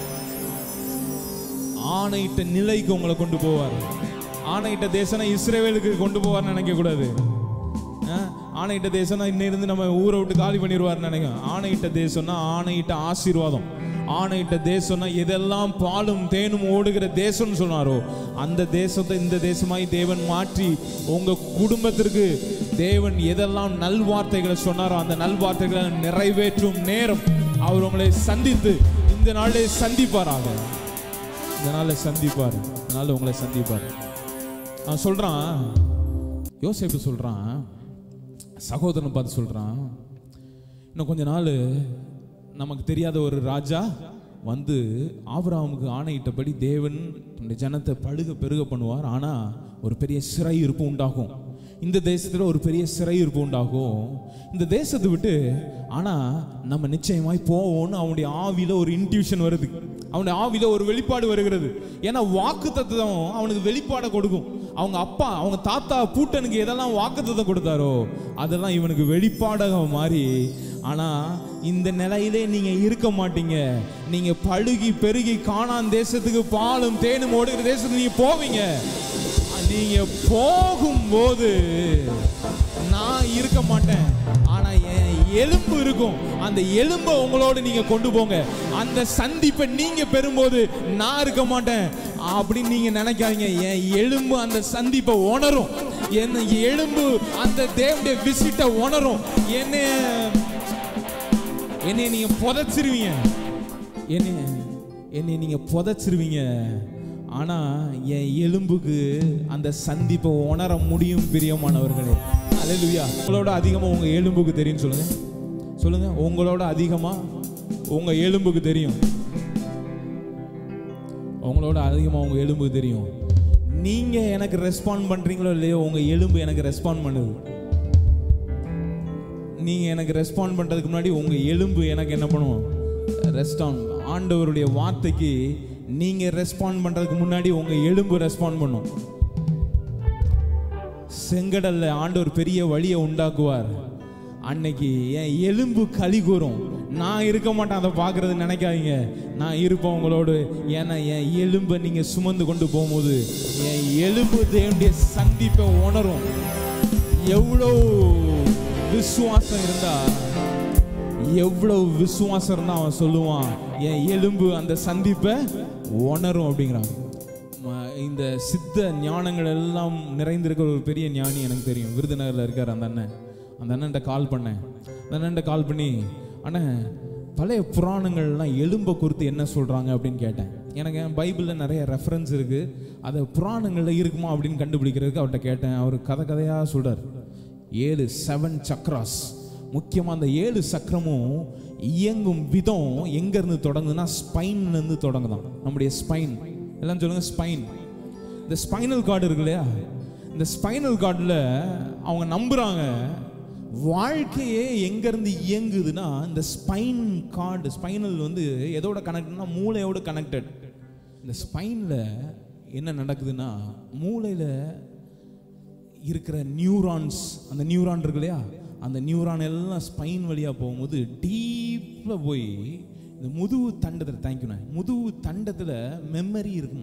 ஆணையிட்ட நிலைக்கு உங்களை கொண்டு போவார் ஆணையிட்ட தேசம்னா இஸ்ரேவேலுக்கு கொண்டு போவார்னு நினைக்க கூடாது ஆ, ஆணையிட்ட தேசம்னா இன்னிருந்து நம்ம ஊரை விட்டு காலி பண்ணிடுவார்னு நினைக்கும் ஆணையிட்ட தேசம்னா ஆணையிட்ட ஆசீர்வாதம் ஆணையிட்ட தேசம்னா எதெல்லாம் பாலும் தேனும் ஓடுகிற தேசம்னு சொன்னாரோ அந்த தேசத்தை இந்த தேசமாய் தேவன் மாற்றி உங்க குடும்பத்திற்கு தேவன் எதெல்லாம் நல்வார்த்தைகளை சொன்னாரோ அந்த நல்வார்த்தைகளை நிறைவேற்றும் நேரம் அவர் உங்களை சந்தித்து இந்த நாளே சந்திப்பாராக இந்த நாளை சந்திப்பார் இந்த நாளில் உங்களை சந்திப்பார் அவன் சொல்றான் யோசேப்பு சொல்றான் சகோதரனை பார்த்து சொல்றான் இன்னும் கொஞ்ச நாள் நமக்கு தெரியாத ஒரு ராஜா வந்து ஆபிரகாமுக்கு ஆணையிட்டபடி தேவன் தன்னுடைய ஜனத்தை பழுக பெருக பண்ணுவார் ஆனா ஒரு பெரிய சிறையிருப்பு உண்டாகும் இந்த தேசத்துல ஒரு பெரிய சிறையிருப்பு உண்டாகும் இந்த தேசத்தை விட்டு ஆனா நம்ம நிச்சயமாய் போவோம்னு அவனுடைய ஆவியில ஒரு இன்ட்யூஷன் வருது அவனுடைய ஆவியில ஒரு வெளிப்பாடு வருகிறது ஏன்னா வாக்கு தத்துவம் அவனுக்கு வெளிப்பாடை கொடுக்கும் அவங்க அப்பா அவங்க தாத்தா பூட்டனுக்கு எதெல்லாம் வாக்கு கொடுத்தாரோ அதெல்லாம் இவனுக்கு வெளிப்பாடாக மாறி ஆனா இந்த நிலையிலே நீங்க இருக்க மாட்டீங்க நீங்க பழுகி பெருகி காணான் தேசத்துக்கு பாலும் தேனும் ஓடுகிற தேசத்துக்கு நீங்க போவீங்க நீங்க போகும்போது நான் இருக்க மாட்டேன் ஆனா என் எலும்பு இருக்கும் அந்த எலும்பை உங்களோட நீங்க கொண்டு போங்க அந்த சந்திப்பை நீங்க பெறும்போது நான் இருக்க மாட்டேன் அப்படின்னு நீங்க நினைக்காதீங்க என் எலும்பு அந்த சந்திப்பை உணரும் என் எலும்பு அந்த தேவனுடைய விசிட்டை உணரும் என்ன என்னை நீங்க புதைச்சிருவீங்க என்னை என்னை நீங்க புதைச்சிருவீங்க ஆனா என் எலும்புக்கு அந்த சந்திப்பை உணர முடியும் பிரியமானவர்களே அல்லேலூயா உங்களோட அதிகமா உங்க எலும்புக்கு தெரியும் சொல்லுங்க சொல்லுங்க உங்களோட அதிகமா உங்க எலும்புக்கு தெரியும் உங்களோட அதிகமா உங்க எலும்புக்கு தெரியும் நீங்க எனக்கு ரெஸ்பாண்ட் பண்றீங்களோ இல்லையோ உங்க எலும்பு எனக்கு ரெஸ்பாண்ட் பண்ணுது நீங்க எனக்கு ரெஸ்பாண்ட் பண்றதுக்கு முன்னாடி உங்க எலும்பு எனக்கு என்ன பண்ணும் ரெஸ்பாண்ட் ஆண்டவருடைய வார்த்தைக்கு நீங்க ரெஸ்பாண்ட் பண்றதுக்கு முன்னாடி உங்க எலும்பு ரெஸ்பாண்ட் பண்ணும் செங்கடல்ல ஆண்டவர் பெரிய வழியை உண்டாக்குவார் அன்னைக்கு என் எலும்பு களி கூறும் நான் இருக்க மாட்டேன் அதை பார்க்கறது நினைக்காதீங்க நான் இருப்பேன் உங்களோடு ஏன்னா என் எலும்பை நீங்க சுமந்து கொண்டு போகும்போது என் எலும்பு தேவனுடைய சந்திப்பை உணரும் எவ்வளோ விசுவாசம் இருந்தா எவ்வளவு விசுவாசம் இருந்தா அவன் சொல்லுவான் என் எலும்பு அந்த சந்திப்பை உணரும் அப்படிங்கிறான் ம- இந்த சித்த ஞானங்கள் எல்லாம் நிறைந்திருக்கிற ஒரு பெரிய ஞானி எனக்கு தெரியும் விருதுநகர்ல இருக்கார் அந்த அண்ணன் அந்த அண்ணன்ட்ட கால் பண்ணேன் அந்த அண்ணன்ட்ட கால் பண்ணி அண்ணன் பழைய புராணங்கள்லாம் எலும்பை குறித்து என்ன சொல்றாங்க அப்படின்னு கேட்டேன் எனக்கு பைபிளில் நிறைய ரெஃபரன்ஸ் இருக்கு அதை புராணங்களில் இருக்குமா அப்படின்னு கண்டுபிடிக்கிறதுக்கு அவர்கிட்ட கேட்டேன் அவர் கதை கதையாக சொல்றார் ஏழு செவன் சக்ராஸ் முக்கியமாக அந்த ஏழு சக்கரமும் இயங்கும் விதம் எங்கேருந்து தொடங்குதுன்னா ஸ்பைன்லேருந்து தொடங்குதான் நம்முடைய ஸ்பைன் எல்லாம் சொல்லுங்க ஸ்பைன் இந்த ஸ்பைனல் கார்டு இருக்கு இல்லையா இந்த ஸ்பைனல் கார்டில் அவங்க நம்புகிறாங்க வாழ்க்கையே எங்கேருந்து இயங்குதுன்னா இந்த ஸ்பைன் கார்டு ஸ்பைனல் வந்து எதோட கனெக்ட்னா மூளையோட கனெக்டட் இந்த ஸ்பைனில் என்ன நடக்குதுன்னா மூளையில் இருக்கிற நியூரான்ஸ் அந்த நியூரான் இருக்கு இல்லையா அந்த நியூரான் எல்லாம் ஸ்பைன் வழியாக போகும்போது டீப்பில் போய் இந்த முதுகு தண்டத்தில் தேங்க்யூண்ணே முதுகு தண்டத்தில் மெமரி இருக்குமா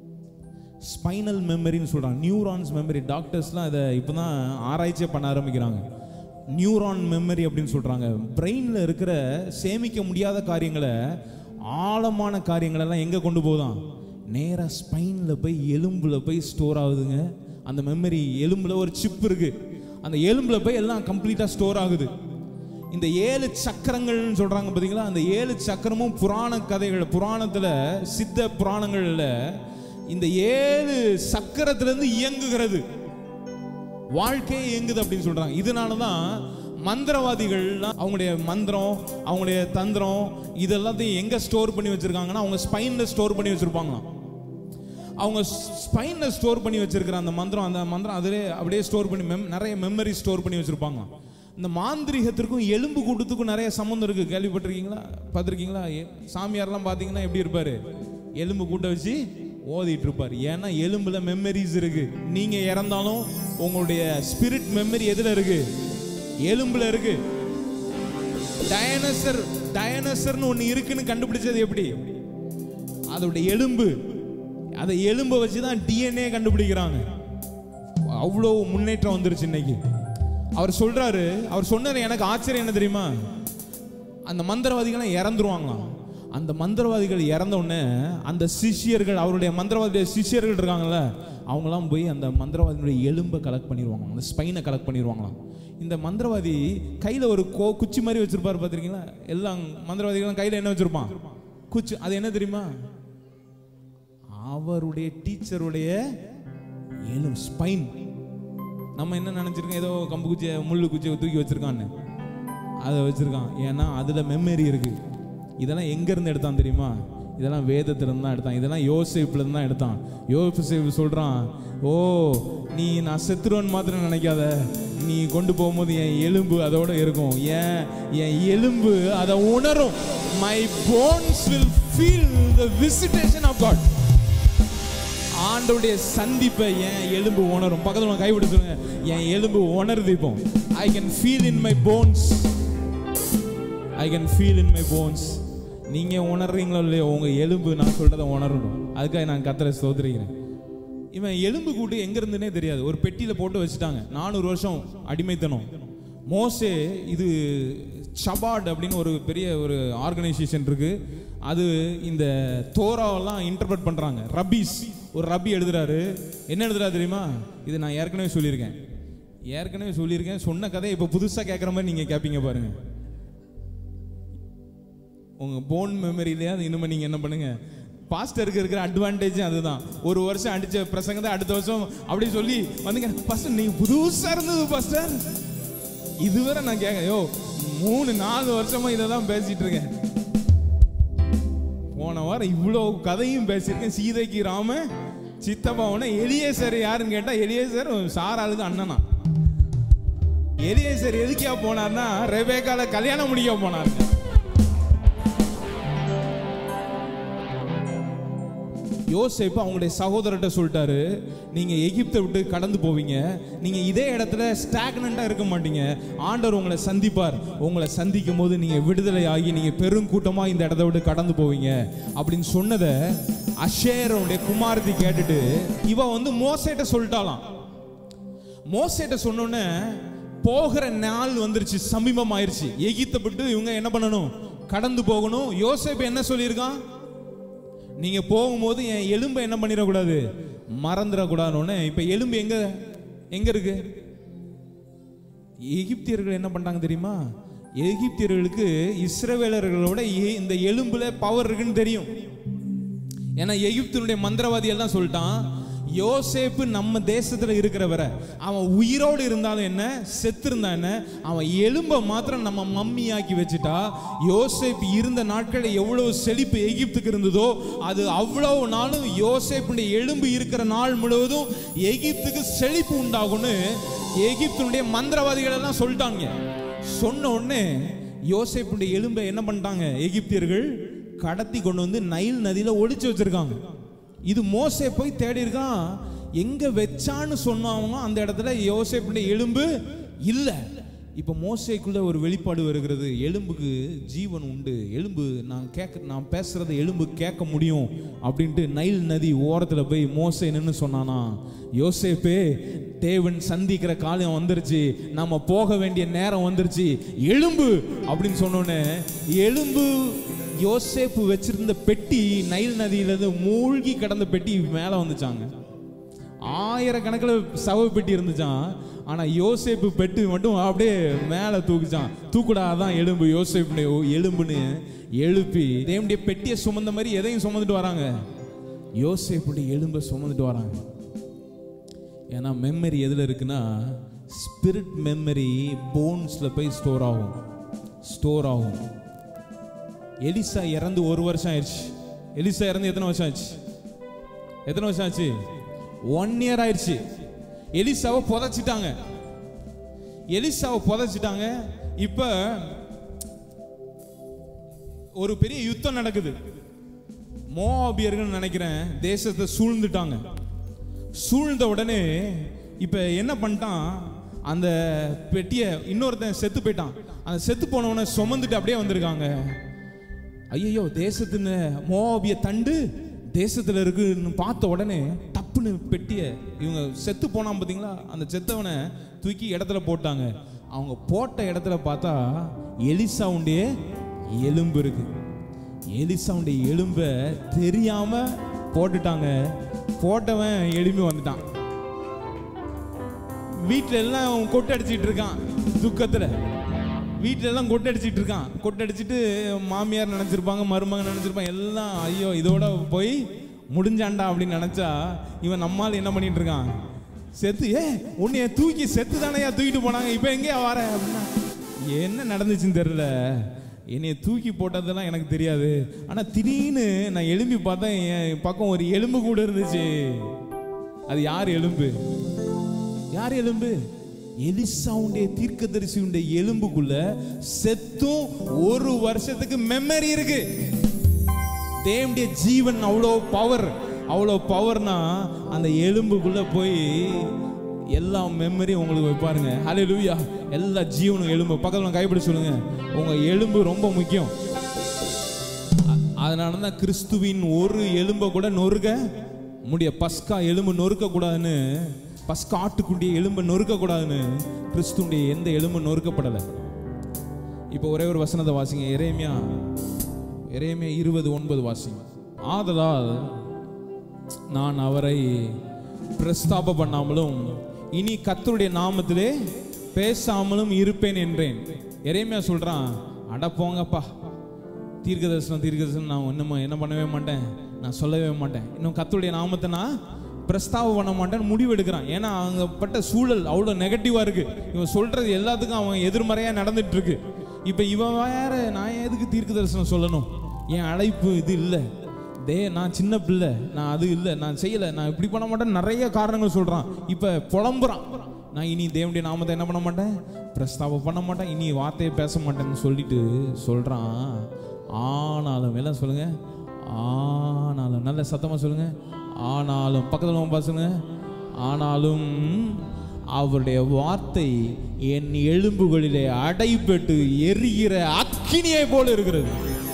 ஸ்பைனல் மெமரின்னு சொல்கிறாங்க நியூரான்ஸ் மெமரி டாக்டர்ஸ்லாம் இதை இப்போ தான் ஆராய்ச்சியே பண்ண ஆரம்பிக்கிறாங்க நியூரான் மெமரி அப்படின்னு சொல்கிறாங்க பிரெயினில் இருக்கிற சேமிக்க முடியாத காரியங்களை ஆழமான காரியங்களெல்லாம் எங்கே கொண்டு போகுதான் நேராக ஸ்பைனில் போய் எலும்பில் போய் ஸ்டோர் ஆகுதுங்க அந்த மெமரி எலும்பில் ஒரு சிப் இருக்கு அந்த எலும்பில் போய் எல்லாம் கம்ப்ளீட்டாக ஸ்டோர் ஆகுது இந்த ஏழு சக்கரங்கள்னு சொல்றாங்க பாத்தீங்களா அந்த ஏழு சக்கரமும் புராண கதைகள் புராணத்துல சித்த புராணங்கள்ல இந்த ஏழு சக்கரத்திலிருந்து இயங்குகிறது வாழ்க்கையே இயங்குது அப்படின்னு சொல்றாங்க இதனால தான் மந்திரவாதிகள்லாம் அவங்களுடைய மந்திரம் அவங்களுடைய தந்திரம் இதெல்லாத்தையும் எங்க ஸ்டோர் பண்ணி வச்சிருக்காங்கன்னா அவங்க ஸ்பைன்ல ஸ்டோர் பண்ணி வச்சிருப்பாங்களாம் அவங்க ஸ்பைன்ல ஸ்டோர் பண்ணி வச்சிருக்கிற அந்த மந்திரம் அந்த மந்திரம் அதிலே அப்படியே ஸ்டோர் பண்ணி மெம் நிறைய மெமரி ஸ்டோர் பண்ணி வச்சிருப்பாங்க இந்த மாந்திரிகத்திற்கும் எலும்பு கூட்டத்துக்கும் நிறைய சம்மந்தம் இருக்கு கேள்விப்பட்டிருக்கீங்களா பார்த்துருக்கீங்களா எ- சாமியார்லாம் பார்த்தீங்கன்னா எப்படி இருப்பாரு எலும்பு கூட்ட வச்சு ஓதிட்டு இருப்பார் ஏன்னா எலும்புல மெமரிஸ் இருக்கு நீங்க இறந்தாலும் உங்களுடைய ஸ்பிரிட் மெமரி எதுல இருக்கு எலும்புல இருக்கு டயனசர் டயனசர்னு ஒன்று இருக்குன்னு கண்டுபிடிச்சது எப்படி அதோட எலும்பு அதை எலும்பை வச்சு தான் டிஎன்ஏ கண்டுபிடிக்கிறாங்க அவ்வளோ முன்னேற்றம் வந்துருச்சு இன்னைக்கு அவர் சொல்றாரு அவர் சொன்னது எனக்கு ஆச்சரியம் என்ன தெரியுமா அந்த மந்திரவாதிகள்லாம் இறந்துருவாங்களாம் அந்த மந்திரவாதிகள் இறந்த உடனே அந்த சிஷ்யர்கள் அவருடைய மந்திரவாதி சிஷ்யர்கள் இருக்காங்கல்ல அவங்களாம் போய் அந்த மந்திரவாதிகளுடைய எலும்பை கலெக்ட் பண்ணிடுவாங்க அந்த ஸ்பைனை கலெக்ட் பண்ணிடுவாங்களாம் இந்த மந்திரவாதி கையில் ஒரு கோ குச்சி மாதிரி வச்சிருப்பாரு பார்த்துருக்கீங்களா எல்லாம் மந்திரவாதிகளும் கையில் என்ன வச்சிருப்பான் குச்சி அது என்ன தெரியுமா அவருடைய டீச்சருடைய எலும் ஸ்பைன் நம்ம என்ன நினைச்சிருக்கோம் ஏதோ கம்பு குச்சியை முள்ளு குச்சியை தூக்கி வச்சிருக்கான்னு அதை வச்சிருக்கான் ஏன்னா அதுல மெமரி இருக்கு இதெல்லாம் எங்க இருந்து எடுத்தான் தெரியுமா இதெல்லாம் வேதத்துல இருந்து தான் எடுத்தான் இதெல்லாம் யோசிப்புல இருந்து தான் எடுத்தான் யோசிப்பு சொல்றான் ஓ நீ நான் செத்துருவன் மாத்திரம் நினைக்காத நீ கொண்டு போகும்போது என் எலும்பு அதோட இருக்கும் ஏன் என் எலும்பு அதை உணரும் my bones will feel the visitation of God ஆண்டோடைய சந்திப்பை என் எலும்பு உணரும் பக்கத்துல கைவிட்டு சொல்லுங்க என் எலும்பு உணருது இப்போ I can feel in my bones I can feel in my bones நீங்க உணர்றீங்களோ இல்லையோ உங்க எலும்பு நான் சொல்றதை உணரணும் அதுக்காக நான் கத்தரை சோதரிக்கிறேன் இவன் எலும்பு கூட்டு எங்க இருந்துனே தெரியாது ஒரு பெட்டியில போட்டு வச்சுட்டாங்க நானூறு வருஷம் அடிமைத்தனம் மோசே இது சபாட் அப்படின்னு ஒரு பெரிய ஒரு ஆர்கனைசேஷன் இருக்கு அது இந்த தோராவெல்லாம் இன்டர்பிரட் பண்றாங்க ரபீஸ் ஒரு ரபி எழுதுறாரு என்ன எழுதுறாரு தெரியுமா இது நான் ஏற்கனவே சொல்லியிருக்கேன் ஏற்கனவே சொல்லியிருக்கேன் சொன்ன கதை இப்போ புதுசாக கேட்குற மாதிரி நீங்கள் கேட்பீங்க பாருங்க உங்க போன் மெமரியிலே அது இனிமே நீங்க என்ன பண்ணுங்க பாஸ்டருக்கு இருக்கிற அட்வான்டேஜ் அதுதான் ஒரு வருஷம் அடிச்ச பிரசங்கத்தை அடுத்த வருஷம் அப்படி சொல்லி வந்துங்க பாஸ்டர் நீங்க புதுசா இருந்தது பாஸ்டர் இதுவரை நான் கேட்க யோ மூணு நாலு வருஷமா இதை தான் பேசிட்டு இருக்கேன் போன வாரம் இவ்வளோ கதையும் பேசியிருக்கேன் சீதைக்கு ராம சித்தப்பாவன எலியேசர் யாருன்னு கேட்டா எலியேசர் சாராளுக்கு அண்ணனா எலியேசர் எதுக்கியா போனார்னா ரெபேக்கால கல்யாணம் முடிக்க போனாருங்க யோசேப்பு அவங்களுடைய சகோதரர்கிட்ட சொல்லிட்டாரு நீங்க எகிப்தை விட்டு கடந்து போவீங்க நீங்க இதே இடத்துல ஸ்டாக்னண்டா இருக்க மாட்டீங்க ஆண்டவர் உங்களை சந்திப்பார் உங்களை சந்திக்கும் போது நீங்க விடுதலை ஆகி நீங்க பெருங்கூட்டமா இந்த இடத்த விட்டு கடந்து போவீங்க அப்படின்னு சொன்னதை அஷேரோடைய குமாரத்தி கேட்டுட்டு இவ வந்து மோசேட்ட சொல்லிட்டாலாம் மோசேட்ட சொன்னோன்னே போகிற நாள் வந்துருச்சு சமீபம் ஆயிருச்சு எகிப்தை விட்டு இவங்க என்ன பண்ணணும் கடந்து போகணும் யோசேப்பு என்ன சொல்லியிருக்கான் நீங்க போகும்போது என் எலும்பை என்ன பண்ணிடக்கூடாது மறந்துடக்கூடாதுன்னு இப்ப எலும்பு எங்க எங்க இருக்கு எகிப்தியர்கள் என்ன பண்ணாங்க தெரியுமா எகிப்தியர்களுக்கு இஸ்ரவேலர்களோட எ- இந்த எலும்புல பவர் இருக்குன்னு தெரியும் ஏன்னா எகிப்தினுடைய மந்திரவாதி எல்லாம் சொல்லிட்டான் யோசேப்பு நம்ம தேசத்துல இருக்கிறவரை அவன் உயிரோடு இருந்தாலும் என்ன செத்து இருந்தா என்ன அவன் எலும்பை மாத்திரம் நம்ம மம்மியாக்கி வச்சுட்டா யோசேப்பு இருந்த நாட்களில் எவ்வளவு செழிப்பு எகிப்துக்கு இருந்ததோ அது அவ்வளவு நாளும் யோசேப்புடைய எலும்பு இருக்கிற நாள் முழுவதும் எகிப்துக்கு செழிப்பு உண்டாகும்னு எகிப்தினுடைய மந்திரவாதிகள் எல்லாம் சொல்லிட்டாங்க சொன்ன உடனே யோசேப்புடைய எலும்பை என்ன பண்ணிட்டாங்க எகிப்தியர்கள் கடத்தி கொண்டு வந்து நைல் நதியில ஒளிச்சு வச்சிருக்காங்க இது மோசே போய் தேடி இருக்கான் எங்க வச்சான்னு சொன்னவங்க அந்த இடத்துல யோசேப்புடைய எலும்பு இல்ல இப்ப மோசேக்குள்ள ஒரு வெளிப்பாடு வருகிறது எலும்புக்கு ஜீவன் உண்டு எலும்பு நான் கேட்க நான் பேசுறத எலும்பு கேட்க முடியும் அப்படின்ட்டு நைல் நதி ஓரத்துல போய் மோசே நின்னு சொன்னானா யோசேப்பே தேவன் சந்திக்கிற காலம் வந்துருச்சு நாம போக வேண்டிய நேரம் வந்துருச்சு எலும்பு அப்படின்னு சொன்னோன்னே எலும்பு யோசேப்பு வச்சிருந்த பெட்டி நைல் நதியிலிருந்து மூழ்கி கிடந்த பெட்டி மேலே வந்துச்சாங்க ஆயிரக்கணக்கில் சவ பெட்டி இருந்துச்சான் ஆனா யோசேப்பு பெட்டி மட்டும் அப்படியே மேலே தூக்குச்சான் தூக்குடாதான் எலும்பு யோசேப்புடைய எலும்புன்னு எழுப்பி தேவனுடைய பெட்டியை சுமந்த மாதிரி எதையும் சுமந்துட்டு வராங்க யோசேப்புடைய எலும்பை சுமந்துட்டு வராங்க ஏன்னா மெமரி எதில் இருக்குன்னா ஸ்பிரிட் மெமரி போன்ஸில் போய் ஸ்டோர் ஆகும் ஸ்டோர் ஆகும் எலிசா இறந்து ஒரு வருஷம் ஆயிடுச்சு எலிசா இறந்து எத்தனை வருஷம் ஆச்சு எத்தனை வருஷம் ஆச்சு ஒன் இயர் ஆயிடுச்சு எலிசாவை புதைச்சிட்டாங்க எலிசாவை புதைச்சிட்டாங்க இப்ப ஒரு பெரிய யுத்தம் நடக்குது மோபியர்கள் நினைக்கிறேன் தேசத்தை சூழ்ந்துட்டாங்க சூழ்ந்த உடனே இப்ப என்ன பண்ணிட்டான் அந்த பெட்டியை இன்னொருத்தன் செத்து போயிட்டான் அந்த செத்து போனவனை சுமந்துட்டு அப்படியே வந்திருக்காங்க ஐயோ தேசத்துன்னு மோபிய தண்டு தேசத்துல இருக்குன்னு பார்த்த உடனே டப்புன்னு பெட்டிய இவங்க செத்து போனான் பாத்தீங்களா அந்த செத்தவனை தூக்கி இடத்துல போட்டாங்க அவங்க போட்ட இடத்துல பார்த்தா எலிசாவுடைய எலும்பு இருக்கு எலிசாவுடைய எலும்ப தெரியாம போட்டுட்டாங்க போட்டவன் எழும்பி வந்துட்டான் வீட்டில எல்லாம் அவன் கொட்டை அடிச்சிட்டு இருக்கான் துக்கத்துல வீட்டில எல்லாம் கொட்டை அடிச்சிட்டு இருக்கான் கொட்டை அடிச்சிட்டு மாமியார் நினைச்சிருப்பாங்க மருமகன் நினைச்சிருப்பாங்க எல்லாம் ஐயோ இதோட போய் முடிஞ்சாண்டா அப்படின்னு நினைச்சா இவன் நம்மால் என்ன பண்ணிட்டு இருக்கான் செத்து ஏ உன்னைய தூக்கி செத்து தானேயா தூக்கிட்டு போனாங்க இப்போ எங்கேயா வர அப்படின்னா என்ன நடந்துச்சுன்னு தெரியல என்னைய தூக்கி போட்டதெல்லாம் எனக்கு தெரியாது ஆனா திடீர்னு நான் எலும்பி பார்த்தேன் என் பக்கம் ஒரு எலும்பு கூட இருந்துச்சு அது யார் எலும்பு யார் எலும்பு எலிசாவுடைய தீர்க்கதரிசியுடைய எலும்புக்குள்ள செத்தும் ஒரு வருஷத்துக்கு மெமரி இருக்கு தேவனுடைய ஜீவன் அவ்வளோ பவர் அவ்வளோ பவர்னா அந்த எலும்புக்குள்ள போய் எல்லா மெமரியும் உங்களுக்கு வைப்பாருங்க ஹலே லூயா எல்லா ஜீவனும் எலும்பு பக்கத்தில் கைப்பிடி சொல்லுங்க உங்க எலும்பு ரொம்ப முக்கியம் அ- அதனால தான் கிறிஸ்துவின் ஒரு எலும்பை கூட நொறுக்க முடிய பஸ்கா எலும்பு நொறுக்க கூடாதுன்னு பஸ்கா ஆட்டுக்குண்டிய எலும்பை நொறுக்க கூடாதுன்னு கிறிஸ்துடைய எந்த எலும்பு நொறுக்கப்படலை இப்போ ஒரே ஒரு வசனத்தை வாசிங்க எரேமியா எரேமியா இருபது ஒன்பது வாசிங்க ஆதலால் நான் அவரை பிரஸ்தாப பண்ணாமலும் இனி கர்த்தருடைய நாமத்திலே பேசாமலும் இருப்பேன் என்றேன் எரேமியா சொல்றான் அட போங்கப்பா தீர்க்க தரிசனம் தீர்க்க தரிசனம் நான் இன்னும் என்ன பண்ணவே மாட்டேன் நான் சொல்லவே மாட்டேன் இன்னும் கர்த்தருடைய நாமத்தை நான் பிரஸ்தாபம் பண்ண மாட்டேன்னு முடிவு எடுக்கிறான் ஏன்னா அவங்க பட்ட சூழல் அவ்வளோ நெகட்டிவா இருக்கு இவன் சொல்றது எல்லாத்துக்கும் அவன் எதிர்மறையா நடந்துட்டு இருக்கு இப்போ இவன் வேற நான் எதுக்கு தீர்க்க தரிசனம் சொல்லணும் என் அழைப்பு இது இல்லை டே நான் சின்ன பிள்ளை நான் அது இல்லை நான் செய்யலை நான் இப்படி பண்ண மாட்டேன் நிறைய காரணங்கள் சொல்கிறான் இப்போ புலம்புறான் நான் இனி தேவனுடைய நாமத்தை என்ன பண்ண மாட்டேன் பிரஸ்தாபம் பண்ண மாட்டேன் இனி வார்த்தையை பேச மாட்டேன்னு சொல்லிட்டு சொல்கிறான் ஆனாலும் எல்லாம் சொல்லுங்க ஆனாலும் நல்ல சத்தமாக சொல்லுங்க ஆனாலும் பக்கத்தில் பாசுங்க ஆனாலும் அவருடைய வார்த்தை என் எலும்புகளிலே அடைபட்டு எரிகிற அக்கினியை போல இருக்கிறது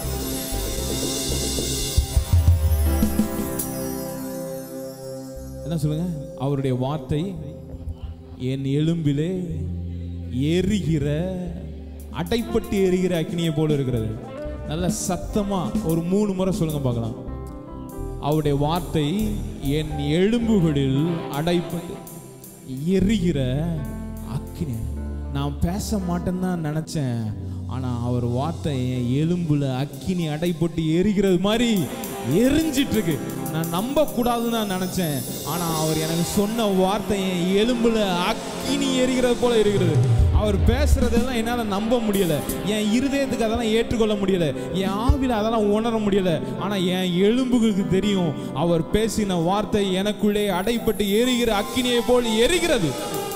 என்ன சொல்லுங்க அவருடைய வார்த்தை என் எலும்பிலே எரிகிற அடைப்பட்டு எரிகிற அக்னியை போல இருக்கிறது நல்ல சத்தமா ஒரு மூணு முறை சொல்லுங்க பார்க்கலாம் அவருடைய வார்த்தை என் எலும்புகளில் அடைப்பட்டு எரிகிற அக்கினி நான் பேச மாட்டேன்னு தான் நினைச்சேன் ஆனா அவர் வார்த்தை என் எலும்புல அக்கினி அடைப்பட்டு எரிகிறது மாதிரி எரிஞ்சிட்டு இருக்கு நான் நம்ப கூடாதுன்னு நான் நினைச்சேன் ஆனா அவர் எனக்கு சொன்ன வார்த்தை என் எலும்புல அக்கினி எரிகிறது போல இருக்கிறது அவர் பேசுறதெல்லாம் என்னால நம்ப முடியல என் இருதயத்துக்கு அதெல்லாம் ஏற்றுக்கொள்ள முடியல என் ஆவில அதெல்லாம் உணர முடியல ஆனா என் எலும்புகளுக்கு தெரியும் அவர் பேசின வார்த்தை எனக்குள்ளே அடைப்பட்டு எரிகிற அக்கினியை போல் எரிகிறது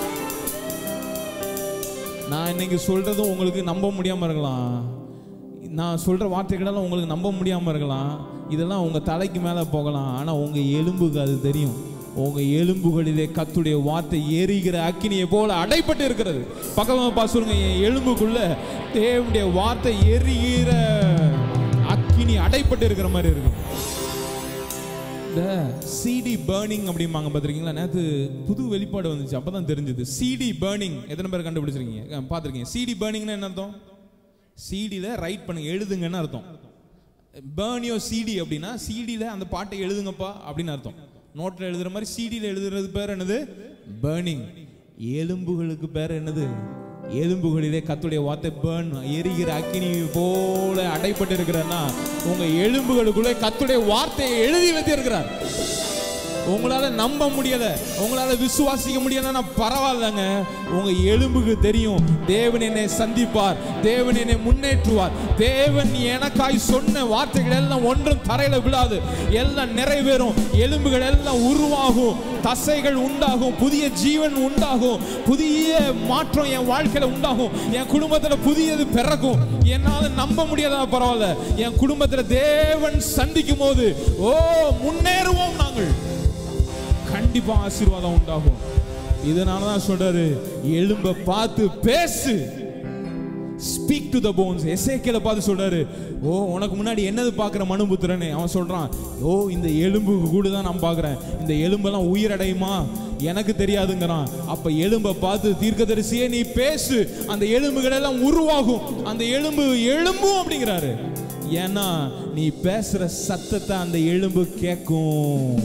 நான் இன்னைக்கு சொல்றதும் உங்களுக்கு நம்ப முடியாம இருக்கலாம் நான் சொல்ற வார்த்தைகளெல்லாம் உங்களுக்கு நம்ப முடியாம இருக்கலாம் இதெல்லாம் உங்க தலைக்கு மேல போகலாம் ஆனா உங்க எலும்புக்கு அது தெரியும் உங்க எலும்புகளிலே கத்துடைய வார்த்தை எரிகிற அக்கினியை போல அடைப்பட்டு இருக்கிறது பக்கமா பா சொல்லுங்க என் எலும்புக்குள்ள தேவனுடைய வார்த்தை எரிகிற அக்கினி அடைப்பட்டு இருக்கிற மாதிரி இருக்கு இந்த சிடி பேர்னிங் அப்படிம்பாங்க பார்த்துருக்கீங்களா நேற்று புது வெளிப்பாடு வந்துச்சு அப்போ தான் தெரிஞ்சது சிடி பேர்னிங் எத்தனை பேர் கண்டுபிடிச்சிருக்கீங்க பார்த்துருக்கீங்க சிடி பேர்னிங்னா என்ன அர்த்தம் சிடியில் ரைட் பண்ணுங்க எழுதுங்கன்னு அர்த்தம் பேர்ன் யோ சிடி அப்படின்னா சிடியில் அந்த பாட்டை எழுதுங்கப்பா அப்படின்னு அர்த்தம் நோட்டில் எழுதுற மாதிரி சிடியில் எழுதுறது பேர் என்னது பேர்னிங் எலும்புகளுக்கு பேர் என்னது எலும்புகளிலே கத்துடைய வார்த்தை பேர்ன் எரிகிற அக்கினி போல அடைப்பட்டு இருக்கிறன்னா உங்க எலும்புகளுக்குள்ளே கத்துடைய வார்த்தையை எழுதி வைத்திருக்கிறார் உங்களால நம்ப முடியல உங்களால விசுவாசிக்க முடியலன்னா பரவாயில்லங்க உங்க எலும்புக்கு தெரியும் தேவன் என்னை சந்திப்பார் தேவன் என்னை முன்னேற்றுவார் தேவன் எனக்காய் சொன்ன வார்த்தைகள் எல்லாம் ஒன்றும் தரையில விழாது எல்லாம் நிறைவேறும் எலும்புகள் எல்லாம் உருவாகும் தசைகள் உண்டாகும் புதிய ஜீவன் உண்டாகும் புதிய மாற்றம் என் வாழ்க்கையில உண்டாகும் என் குடும்பத்துல புதியது பிறக்கும் என்னால நம்ப முடியாத பரவாயில்ல என் குடும்பத்துல தேவன் சந்திக்கும் போது ஓ முன்னேறுவோம் நாங்கள் கண்டிப்பா ஆசீர்வாதம் உண்டாகும் இதனால தான் சொல்றாரு எலும்ப பார்த்து பேசு ஸ்பீக் டு த போன்ஸ் எசேக்கியல பார்த்து சொல்றாரு ஓ உனக்கு முன்னாடி என்னது பார்க்குற மனுபுத்திரனே அவன் சொல்றான் ஓ இந்த எலும்பு கூட தான் நான் பார்க்குறேன் இந்த எலும்பெல்லாம் உயிரடையுமா எனக்கு தெரியாதுங்கிறான் அப்ப எலும்பை பார்த்து தீர்க்கதரிசியே நீ பேசு அந்த எலும்புகள் எல்லாம் உருவாகும் அந்த எலும்பு எழும்பும் அப்படிங்கிறாரு ஏன்னா நீ பேசுற சத்தத்தை அந்த எலும்பு கேட்கும்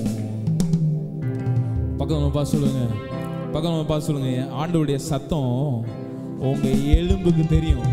பக்கம் பார்த்து சொல்லுங்க பக்கம் பார்த்து சொல்லுங்க ஆண்டவருடைய சத்தம் உங்க எலும்புக்கு தெரியும்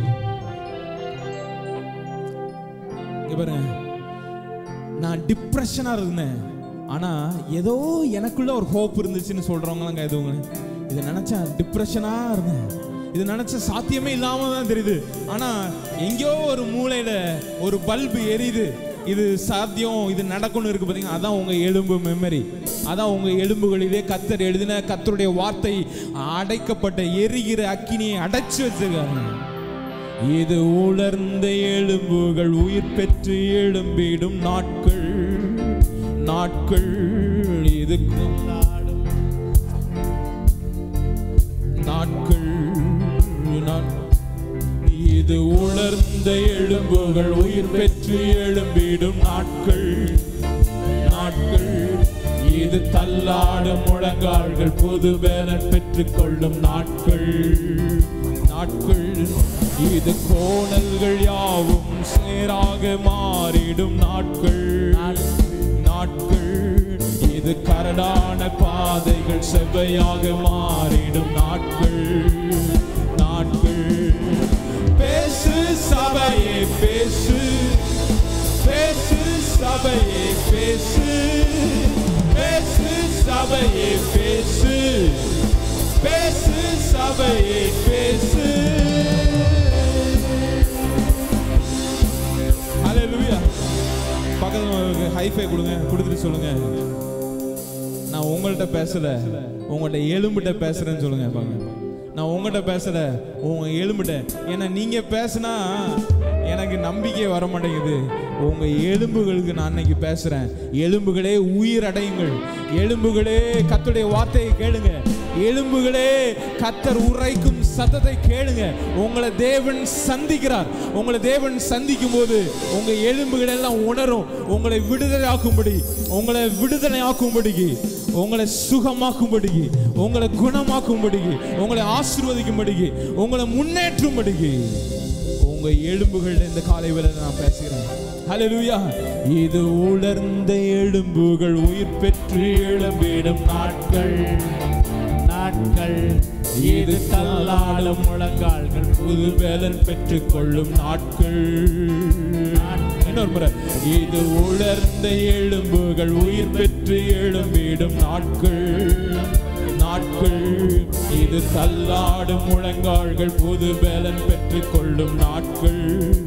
இங்க பாருங்க நான் டிப்ரெஷனா இருந்தேன் ஆனா ஏதோ எனக்குள்ள ஒரு ஹோப் இருந்துச்சுன்னு சொல்றவங்களாம் எதுவுங்க இதை நினைச்சா டிப்ரெஷனா இருந்தேன் இது நினைச்ச சாத்தியமே இல்லாம தான் தெரியுது ஆனா எங்கேயோ ஒரு மூலையில ஒரு பல்பு எரியுது இது சாத்தியம் இது நடக்கும்னு இருக்கு பாத்தீங்க அதான் உங்க எலும்பு மெமரி அதான் உங்க எலும்புகளிலே கத்தர் எழுதின கத்தருடைய வார்த்தை அடைக்கப்பட்ட எரிகிற அக்கினியை அடைச்சு வச்சிருக்காங்க இது உலர்ந்த எலும்புகள் உயிர் பெற்று எழும்பிடும் நாட்கள் நாட்கள் இது கொண்டாடும் நாட்கள் நாட்- இது உலர்ந்த எலும்புகள் உயிர் பெற்று எழும்பிடும் நாட்கள் நாட்கள் இது தள்ளாடும் முழங்கால்கள் புது பேலன் பெற்றுக் கொள்ளும் நாட்கள் நாட்கள் இது கோணல்கள் யாவும் சேராக மாறிடும் நாட்கள் நாட்கள் இது கரடான பாதைகள் செவ்வையாக மாறிடும் நாட்கள் நாட்கள் பேசு சபையே பேசு பேசு சபையே பேசு பேசு சபையே பேசு பேசு சபையே பேசு ஹalleluya பக்கத்துல ஹைஃபை கொடுங்க கொடுத்துட்டு சொல்லுங்க நான் உங்கள்கிட்ட பேசல உங்கள்கிட்ட எலும்புகிட்ட பேசுறேன்னு சொல்லுங்க பாங்க நான் உங்கள்கிட்ட பேசல உங்க எலும்புகிட்ட ஏன்னா நீங்க பேசுனா எனக்கு நம்பிக்கை வர மாட்டேங்குது உங்க எலும்புகளுக்கு நான் அன்னைக்கு பேசுறேன் எலும்புகளே உயிர் அடையுங்கள் எலும்புகளே கத்துடைய வார்த்தையை கேளுங்க எலும்புகளே கத்தர் உரைக்கும் சத்தத்தை கேளுங்க உங்களை தேவன் சந்திக்கிறார் உங்களை தேவன் சந்திக்கும் போது உங்க எலும்புகள் எல்லாம் உணரும் உங்களை விடுதலையாக்கும்படி உங்களை விடுதலையாக்கும்படிக்கு உங்களை சுகமாக்கும்படிக்கு உங்களை குணமாக்கும்படிக்கு உங்களை ஆசீர்வதிக்கும்படிக்கு உங்களை முன்னேற்றும்படிக்கு உங்க எலும்புகள் இந்த காலை வேளை நான் பேசுகிறேன் ஹalleluya இது உலர்ந்த எலும்புகள் உயிர் பெற்று எழும்பிடும் நாட்கள் நாட்கள் இது தள்ளாடும் முழங்கால்கள் புது வேலன் பெற்றுக் கொள்ளும் நாட்கள் இன்னொரு முறை இது உலர்ந்த எலும்புகள் உயிர் பெற்று எழும்பிடும் நாட்கள் நாட்கள் இது தள்ளாடும் முழங்கால்கள் புது வேலன் பெற்றுக் கொள்ளும் நாட்கள்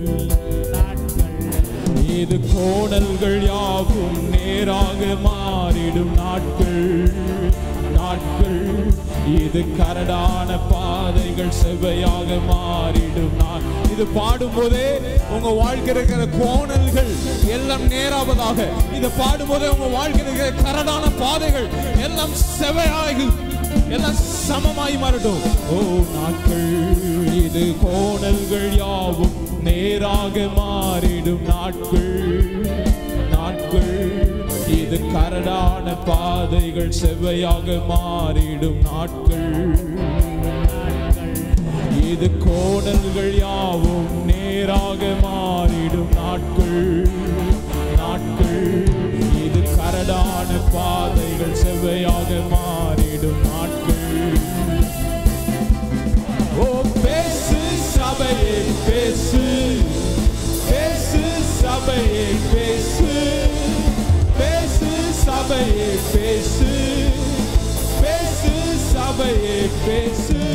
இது கோணல்கள் யாவும் நேராக மாறிடும் நாட்கள் நாட்கள் இது கரடான பாதைகள் செவ்வையாக மாறிடும் நாள் இது பாடும்போதே உங்க வாழ்க்கையில் இருக்கிற கோணல்கள் எல்லாம் நேராவதாக இது பாடும்போதே உங்க வாழ்க்கையில் இருக்கிற கரடான பாதைகள் எல்லாம் செவ்வையாக எல்லாம் சமமாய் மாறட்டும் ஓ நாட்கள் இது கோணல்கள் யாவும் நேராக மாறிடும் நாட்கள் நாட்கள் இது கரடான பாதைகள் செவ்வையாக மாறிடும் நாட்கள் இது கோணல்கள் யாவும் நேராக மாறிடும் நாட்கள் நாட்கள் இது கரடான பாதைகள் செவ்வையாக மாறிடும் நாட்கள் ஓ பேசு சபையே பேசு பேசு சபையே பேசு பேசு சபையே பேசு பேசு சபையே பேசு